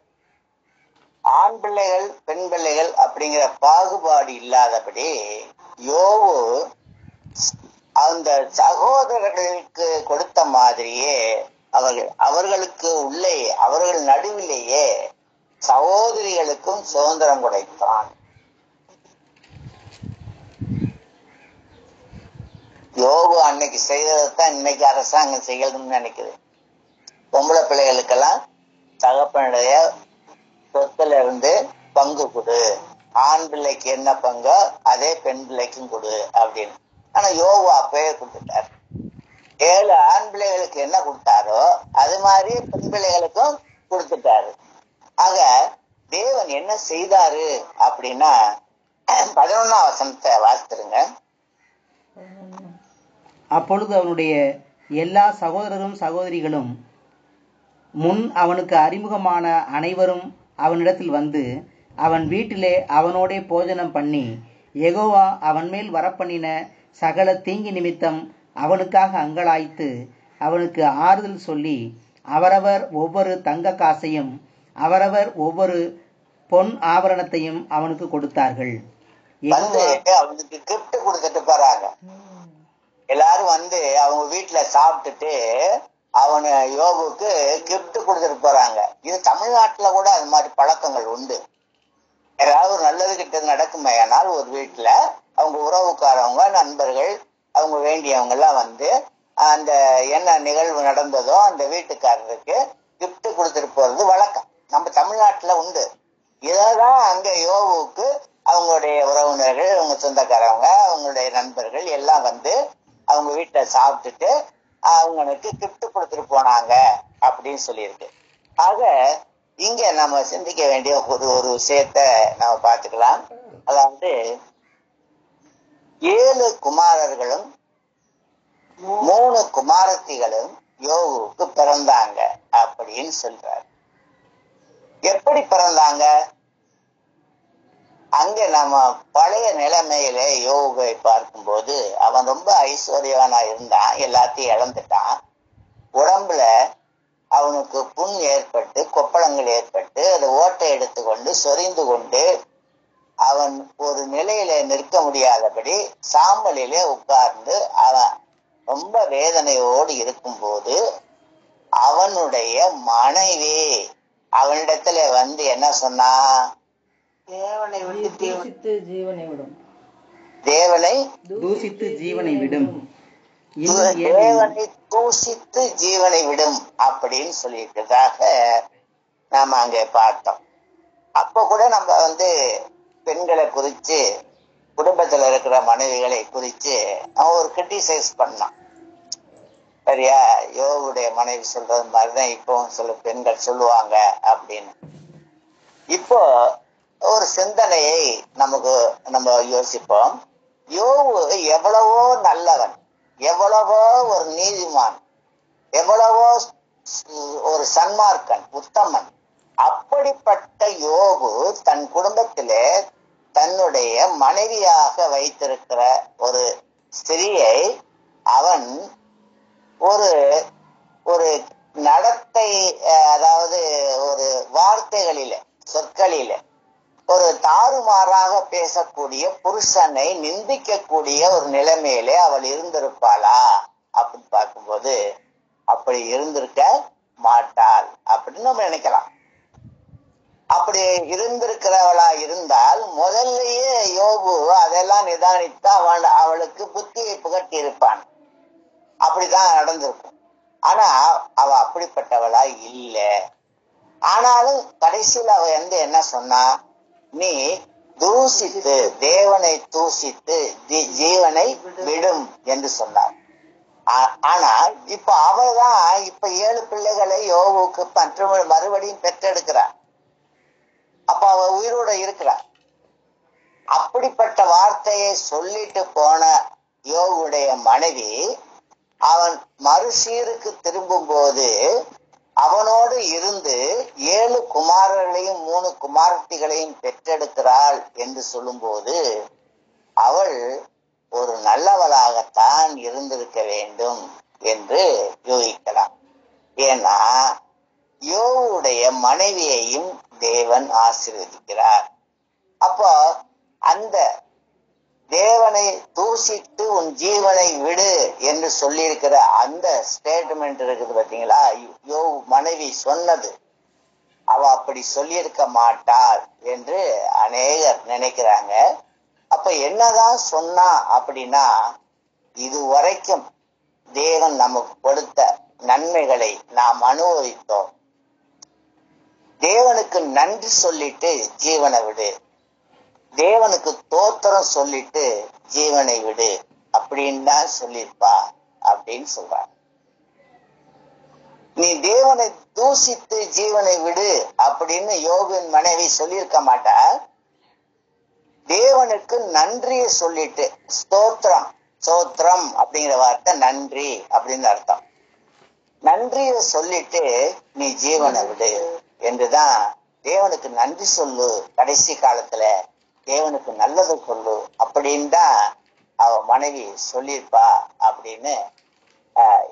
ஆண் பிள்ளைகள் பெண் பிள்ளைகள் அப்படிங்கிற பாகுபாடு இல்லாதபடி யோவு அந்த சகோதரர்களுக்கு கொடுத்த மாதிரியே அவர்கள் அவர்களுக்கு உள்ளே அவர்கள் நடுவிலேயே சகோதரிகளுக்கும் சுதந்திரம் கொடுத்தான் யோகு அன்னைக்கு செய்ததைத்தான் இன்னைக்கு அரசாங்கம் செய்யணும்னு நினைக்குது பொம்பளை பிள்ளைகளுக்கெல்லாம் தகப்பனுடைய சொத்துல இருந்து பங்கு கொடு ஆண் பிள்ளைக்கு என்ன பங்கோ அதே பெண் பிள்ளைக்கும் கொடு அப்படின்னு ஆனா யோகு அப்பவே கொடுத்துட்டாரு ஏழு ஆண் பிள்ளைகளுக்கு என்ன கொடுத்தாரோ அது மாதிரி பெண் பிள்ளைகளுக்கும் கொடுத்துட்டாரு ஆக தேவன் என்ன செய்தாரு அப்படின்னா பதினொன்னாம் வசனத்தை வாசித்துருங்க அப்பொழுது அவனுடைய எல்லா சகோதரரும் சகோதரிகளும் முன் அவனுக்கு அறிமுகமான அனைவரும் அவனிடத்தில் வந்து அவன் வீட்டிலே அவனோடே போஜனம் பண்ணி யெகோவா அவன் மேல் வரப்பண்ணின சகல தீங்கி நிமித்தம் அவனுக்காக அங்கலாய்த்து அவனுக்கு ஆறுதல் சொல்லி அவரவர் ஒவ்வொரு தங்க காசையும் அவரவர் ஒவ்வொரு பொன் ஆபரணத்தையும் அவனுக்கு கொடுத்தார்கள் வந்து யெகோவா அவனுக்கு கிஃப்ட் கொடுத்துட்டு போறாங்க எல்லாரும் வந்து அவங்க வீட்டுல சாப்பிட்டுட்டு அவனு யோகுக்கு கிஃப்ட் கொடுத்துட்டு போறாங்க இது தமிழ்நாட்டுல கூட அது மாதிரி பழக்கங்கள் உண்டு ஏதாவது ஒரு நல்லது கிட்டது நடக்குமே ஆனால் ஒரு வீட்டுல அவங்க உறவுக்காரவங்க நண்பர்கள் அவங்க வேண்டியவங்க எல்லாம் வந்து அந்த என்ன நிகழ்வு நடந்ததோ அந்த வீட்டுக்காரருக்கு gift கொடுத்துட்டு போறது வழக்கம் நம்ம தமிழ்நாட்டுல உண்டு இததான் அங்க யோகுவுக்கு அவங்களுடைய உறவினர்கள் அவங்க சொந்தக்காரவங்க அவங்களுடைய நண்பர்கள் எல்லாம் வந்து அவங்க வீட்டுல சாப்பிட்டுட்டு அவங்களுக்கு gift கொடுத்துட்டு போனாங்க அப்படின்னு சொல்லியிருக்கு ஆக இங்க நம்ம சிந்திக்க வேண்டிய ஒரு ஒரு விஷயத்த நம்ம பார்த்துக்கலாம் அதாவது ஏழு குமாரர்களும் மூணு குமாரத்திகளும் யோகுவுக்கு பிறந்தாங்க அப்படின்னு சொல்றார் எப்படி பிறந்தாங்க அங்க நம்ம பழைய நிலைமையில யோகுவை பார்க்கும்போது அவன் ரொம்ப ஐஸ்வர்யவனா இருந்தான் எல்லாத்தையும் இழந்துட்டான் உடம்புல அவனுக்கு புண் ஏற்பட்டு கொப்பளங்கள் ஏற்பட்டு அதை ஓட்டை எடுத்துக்கொண்டு சொரிந்து கொண்டு அவன் ஒரு நிலையில நிற்க முடியாதபடி சாம்பலிலே உட்கார்ந்து அவன் ரொம்ப வேதனையோடு இருக்கும்போது அவனுடைய மனைவி அவனிடத்துல வந்து என்ன சொன்னா தேவனை விட்டு தேவன் தூசித்து ஜீவனை விடும் தேவனை தூசித்து ஜீவனை விடும் இன்னும் ஏழு தேவனை தூசித்து ஜீவனை விடும் அப்படின்னு சொல்லியிருக்கிறதாக நாம அங்க பார்த்தோம் அப்ப கூட நம்ம வந்து பெண்களை குறிச்சு குடும்பத்துல இருக்கிற மனைவிகளை குறிச்சு அவன் ஒரு கிரிட்டிசைஸ் பண்ணான் சரியா யோகுடைய மனைவி சொல்றது மாதிரிதான் இப்போ சில பெண்கள் சொல்லுவாங்க அப்படின்னு இப்போ ஒரு சிந்தனையை நமக்கு நம்ம யோசிப்போம் யோவு எவ்வளவோ நல்லவன் எவ்வளவோ ஒரு நீதிமான் எவ்வளவோ ஸ்- ஒரு சன்மார்க்கன் உத்தமன் அப்படிப்பட்ட யோகு தன் குடும்பத்திலே தன்னுடைய மனைவியாக வைத்திருக்கிற ஒரு ஸ்திரியை அவன் ஒரு ஒரு நடத்தை அஹ், அதாவது ஒரு வார்த்தைகளில சொற்களில ஒரு தாறுமாறாக பேசக்கூடிய புருஷனை நிந்திக்கக்கூடிய ஒரு நிலைமையிலே அவள் இருந்திருப்பாளா அப்படின்னு பார்க்கும்போது அப்படி இருந்திருக்க மாட்டாள் அப்படின்னு நம்ம நினைக்கலாம் அப்படி இருந்திருக்கிறவளா இருந்தால் முதல்லயே யோபு அதெல்லாம் நிதானித்து அவன் அவளுக்கு புத்தியை புகட்டி இருப்பான் அப்படிதான் நடந்திருக்கும் ஆனா அவ அப்படிப்பட்டவளா இல்ல ஆனாலும் கடைசியில் அவ வந்து என்ன சொன்னா நீ தூசித்து தேவனை தூசித்து ஜீ- ஜீவனை விடும் என்று சொன்னார் ஆ- ஆனா இப்ப அவதான் இப்ப ஏழு பிள்ளைகளை யோவுக்கு மற்றும் மறுபடியும் பெற்றெடுக்கிறார் அப்ப அவ உயிரோட இருக்கிறார் அப்படிப்பட்ட வார்த்தையை சொல்லிட்டு போன யோகுடைய மனைவி அவன் மறுசீருக்கு திரும்பும் போது அவனோடு இருந்து ஏழு குமாரர்களையும் மூணு குமாரத்திகளையும் பெற்றெடுக்கிறாள் என்று சொல்லும்போது அவள் ஒரு நல்லவளாகத்தான் இருந்திருக்க வேண்டும் என்று யூகிக்கலாம் ஏன்னா யோவுடைய மனைவியையும் தேவன் ஆசீர்வதிக்கிறார் அப்போ அந்த தேவனை தூசித்து உன் ஜீவனை விடு என்று சொல்லியிருக்கிற அந்த ஸ்டேட்மெண்ட் இருக்குது பாத்தீங்களா யோ மனைவி சொன்னது அவ அப்படி சொல்லியிருக்க மாட்டாள் என்று அநேகர் நினைக்கிறாங்க அப்ப என்னதான் சொன்னா அப்படின்னா இதுவரைக்கும் தேவன் நமக்கு கொடுத்த நன்மைகளை நாம் அனுபவித்தோம் தேவனுக்கு நன்றி சொல்லிட்டு ஜீவனை விடு தேவனுக்கு தோத்திரம் சொல்லிட்டு ஜீவனை விடு அப்படின்னு தான் சொல்லியிருப்பா அப்படின்னு சொல்றாங்க நீ தேவனை தூசித்து ஜீவனை விடு அப்படின்னு யோகின் மனைவி சொல்லியிருக்க மாட்டா தேவனுக்கு நன்றியை சொல்லிட்டு ஸ்தோத்திரம் ஸ்தோத்திரம் அப்படிங்கிற வார்த்தை நன்றி அப்படின்னு அர்த்தம் நன்றியை சொல்லிட்டு நீ ஜீவனை விடு என்றுதான் தேவனுக்கு நன்றி சொல்லு கடைசி காலத்துல தேவனுக்கு நல்லது சொல்லு அப்படின்னு தான் அவ மனைவி சொல்லியிருப்பா அப்படின்னு ஆஹ்,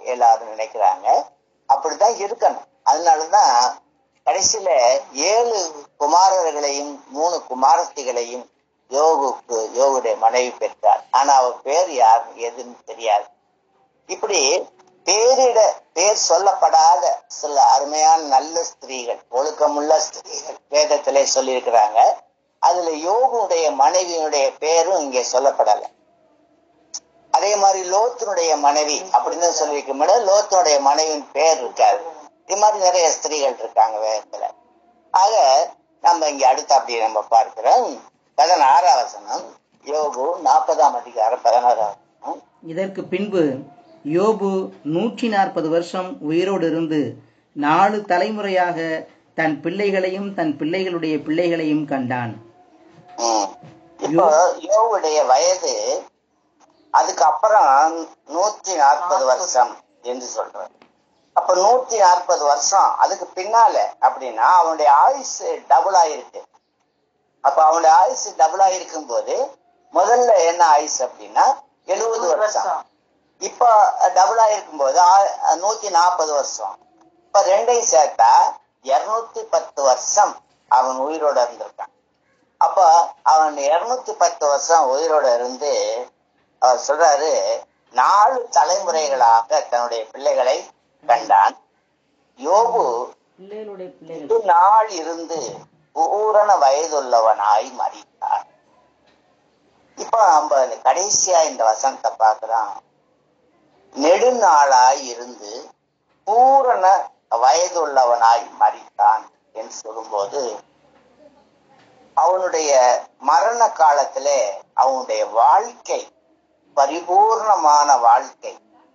எல்லாரும் நினைக்கிறாங்க அப்படித்தான் இருக்கணும் அதனாலதான் கடைசியில ஏழு குமாரர்களையும் மூணு குமாரத்திகளையும் யோகுக்கு யோகுடைய மனைவி பெற்றார் ஆனா அவ பேர் யார் எதுன்னு தெரியாது இப்படி பேரிட பேர் சொல்லப்படாத சில அருமையான நல்ல ஸ்திரீகள் ஒழுக்கமுள்ள ஸ்திரீகள் வேதத்திலே சொல்லியிருக்கிறாங்க அதுல யோகுடைய மனைவியினுடைய பேரும் இங்கே சொல்லப்படல அதே மாதிரி லோத்தினுடைய மனைவி அப்படின்னு சொல்லியிருக்க லோத்தினுடைய மனைவியின் பேர் இருக்காது இது மாதிரி நிறைய ஸ்திரீகள் இருக்காங்க வேதத்துல ஆக நம்ம இங்க அடுத்து அப்படி நம்ம பார்க்கிறோம் பதினாறாம் வசனம் யோகு நாற்பதாம் அதிகாரம் பதினாறாம் வசனம் இதற்கு பின்பு யோபு நூற்றி நாற்பது வருஷம் உயிரோடு இருந்து நாலு தலைமுறையாக தன் பிள்ளைகளையும் தன் பிள்ளைகளுடைய பிள்ளைகளையும் கண்டான் ம். இப்போ யோவுடைய வயது அதுக்கப்புறம் நூத்தி நாற்பது வருஷம் என்று சொல்றாரு அப்ப நூத்தி நாற்பது வருஷம் அதுக்கு பின்னால அப்படின்னா அவனுடைய ஆயுசு டபுள் ஆயிருக்கு அப்ப அவனுடைய ஆயுசு டபுள் ஆயிருக்கும் போது முதல்ல என்ன ஆயுசு அப்படின்னா எழுபது வருஷம் இப்ப டபுள் ஆயிருக்கும் போது ஆ- நூத்தி நாற்பது வருஷம் இப்ப ரெண்டையும் சேர்த்தா இருநூத்தி பத்து வருஷம் அவன் உயிரோட இருந்திருக்கான் அப்ப அவன் இருநூத்தி பத்து வருஷம் உயிரோட இருந்து அவர் சொல்றாரு நாலு தலைமுறைகளாக தன்னுடைய பிள்ளைகளை கண்டான் யோபு பிள்ளைகளுடைய பிள்ளைகள் வெகு நாள் இருந்து பூரண வயதுள்ளவனாய் மறித்தார் இப்ப நம்ம இந்த கடைசியா இந்த வசனத்தை பார்க்கிறோம் நெடுநாளாய் இருந்து பூரண வயதுள்ளவனாய் மறித்தான் என்று சொல்லும்போது அவனுடைய மரண காலத்திலே அவனுடைய வாழ்க்கை பரிபூர்ணமான வாழ்க்கை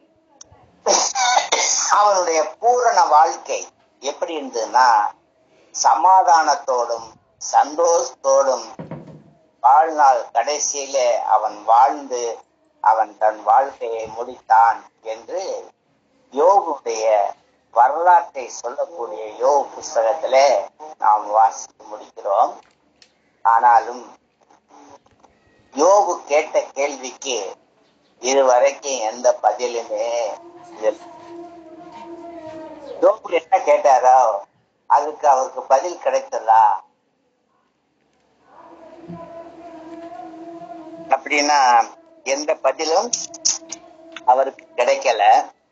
அவனுடைய பூரண வாழ்க்கை எப்படி இருந்ததுன்னா சமாதானத்தோடும் சந்தோஷத்தோடும் வாழ்நாள் கடைசியிலே அவன் வாழ்ந்து அவன் தன் வாழ்க்கையை முடித்தான் என்று யோகுடைய வரலாற்றை சொல்லக்கூடிய யோகு புஸ்தகத்திலே நாம் வாசித்து முடிக்கிறோம் ஆனாலும் யோகு கேட்ட கேள்விக்கு இதுவரைக்கும் எந்த பதிலுமே இல்லை. யோபு என்ன கேட்டாரோ அதுக்கு அவருக்கு பதில் கிடைத்ததா அப்படின்னா எந்த பதிலும் அவருக்கு கிடைக்கல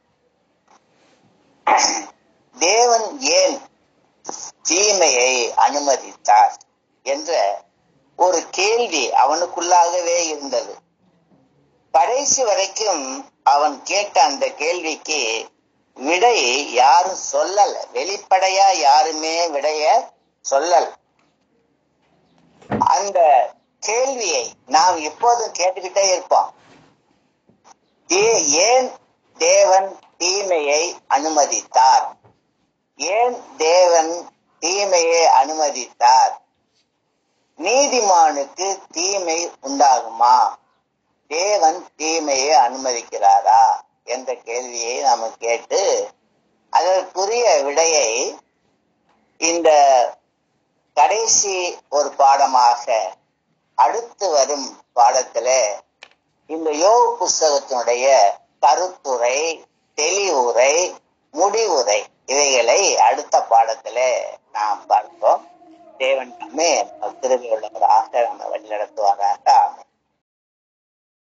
தேவன் ஏன் தீமையை அனுமதித்தார் என்ற ஒரு கேள்வி அவனுக்குள்ளாகவே இருந்தது கடைசி வரைக்கும் அவன் கேட்ட அந்த கேள்விக்கு விடை யாரும் சொல்லல வெளிப்படையா யாருமே விடைய சொல்லல அந்த கேள்வியை நாம் எப்போதும் கேட்டுக்கிட்டே இருப்போம் ஏ- ஏன் தேவன் தீமையை அனுமதித்தார் ஏன் தேவன் தீமையை அனுமதித்தார் நீதிமானுக்கு தீமை உண்டாகுமா தேவன் தீமையை அனுமதிக்கிறாரா என்ற கேள்வியை நாம கேட்டு அதற்குரிய விடையை இந்த கடைசி ஒரு பாடமாக அடுத்து வரும் பாடத்துல இந்த யோக புஸ்தகத்தினுடைய கருத்துரை தெளிவுரை முடிவுரை இவைகளை அடுத்த பாடத்துல நாம் பார்ப்போம் தேவன் நம்மே திருவிழாவராக நம்ம வழிநடத்துவாராக ஆமென்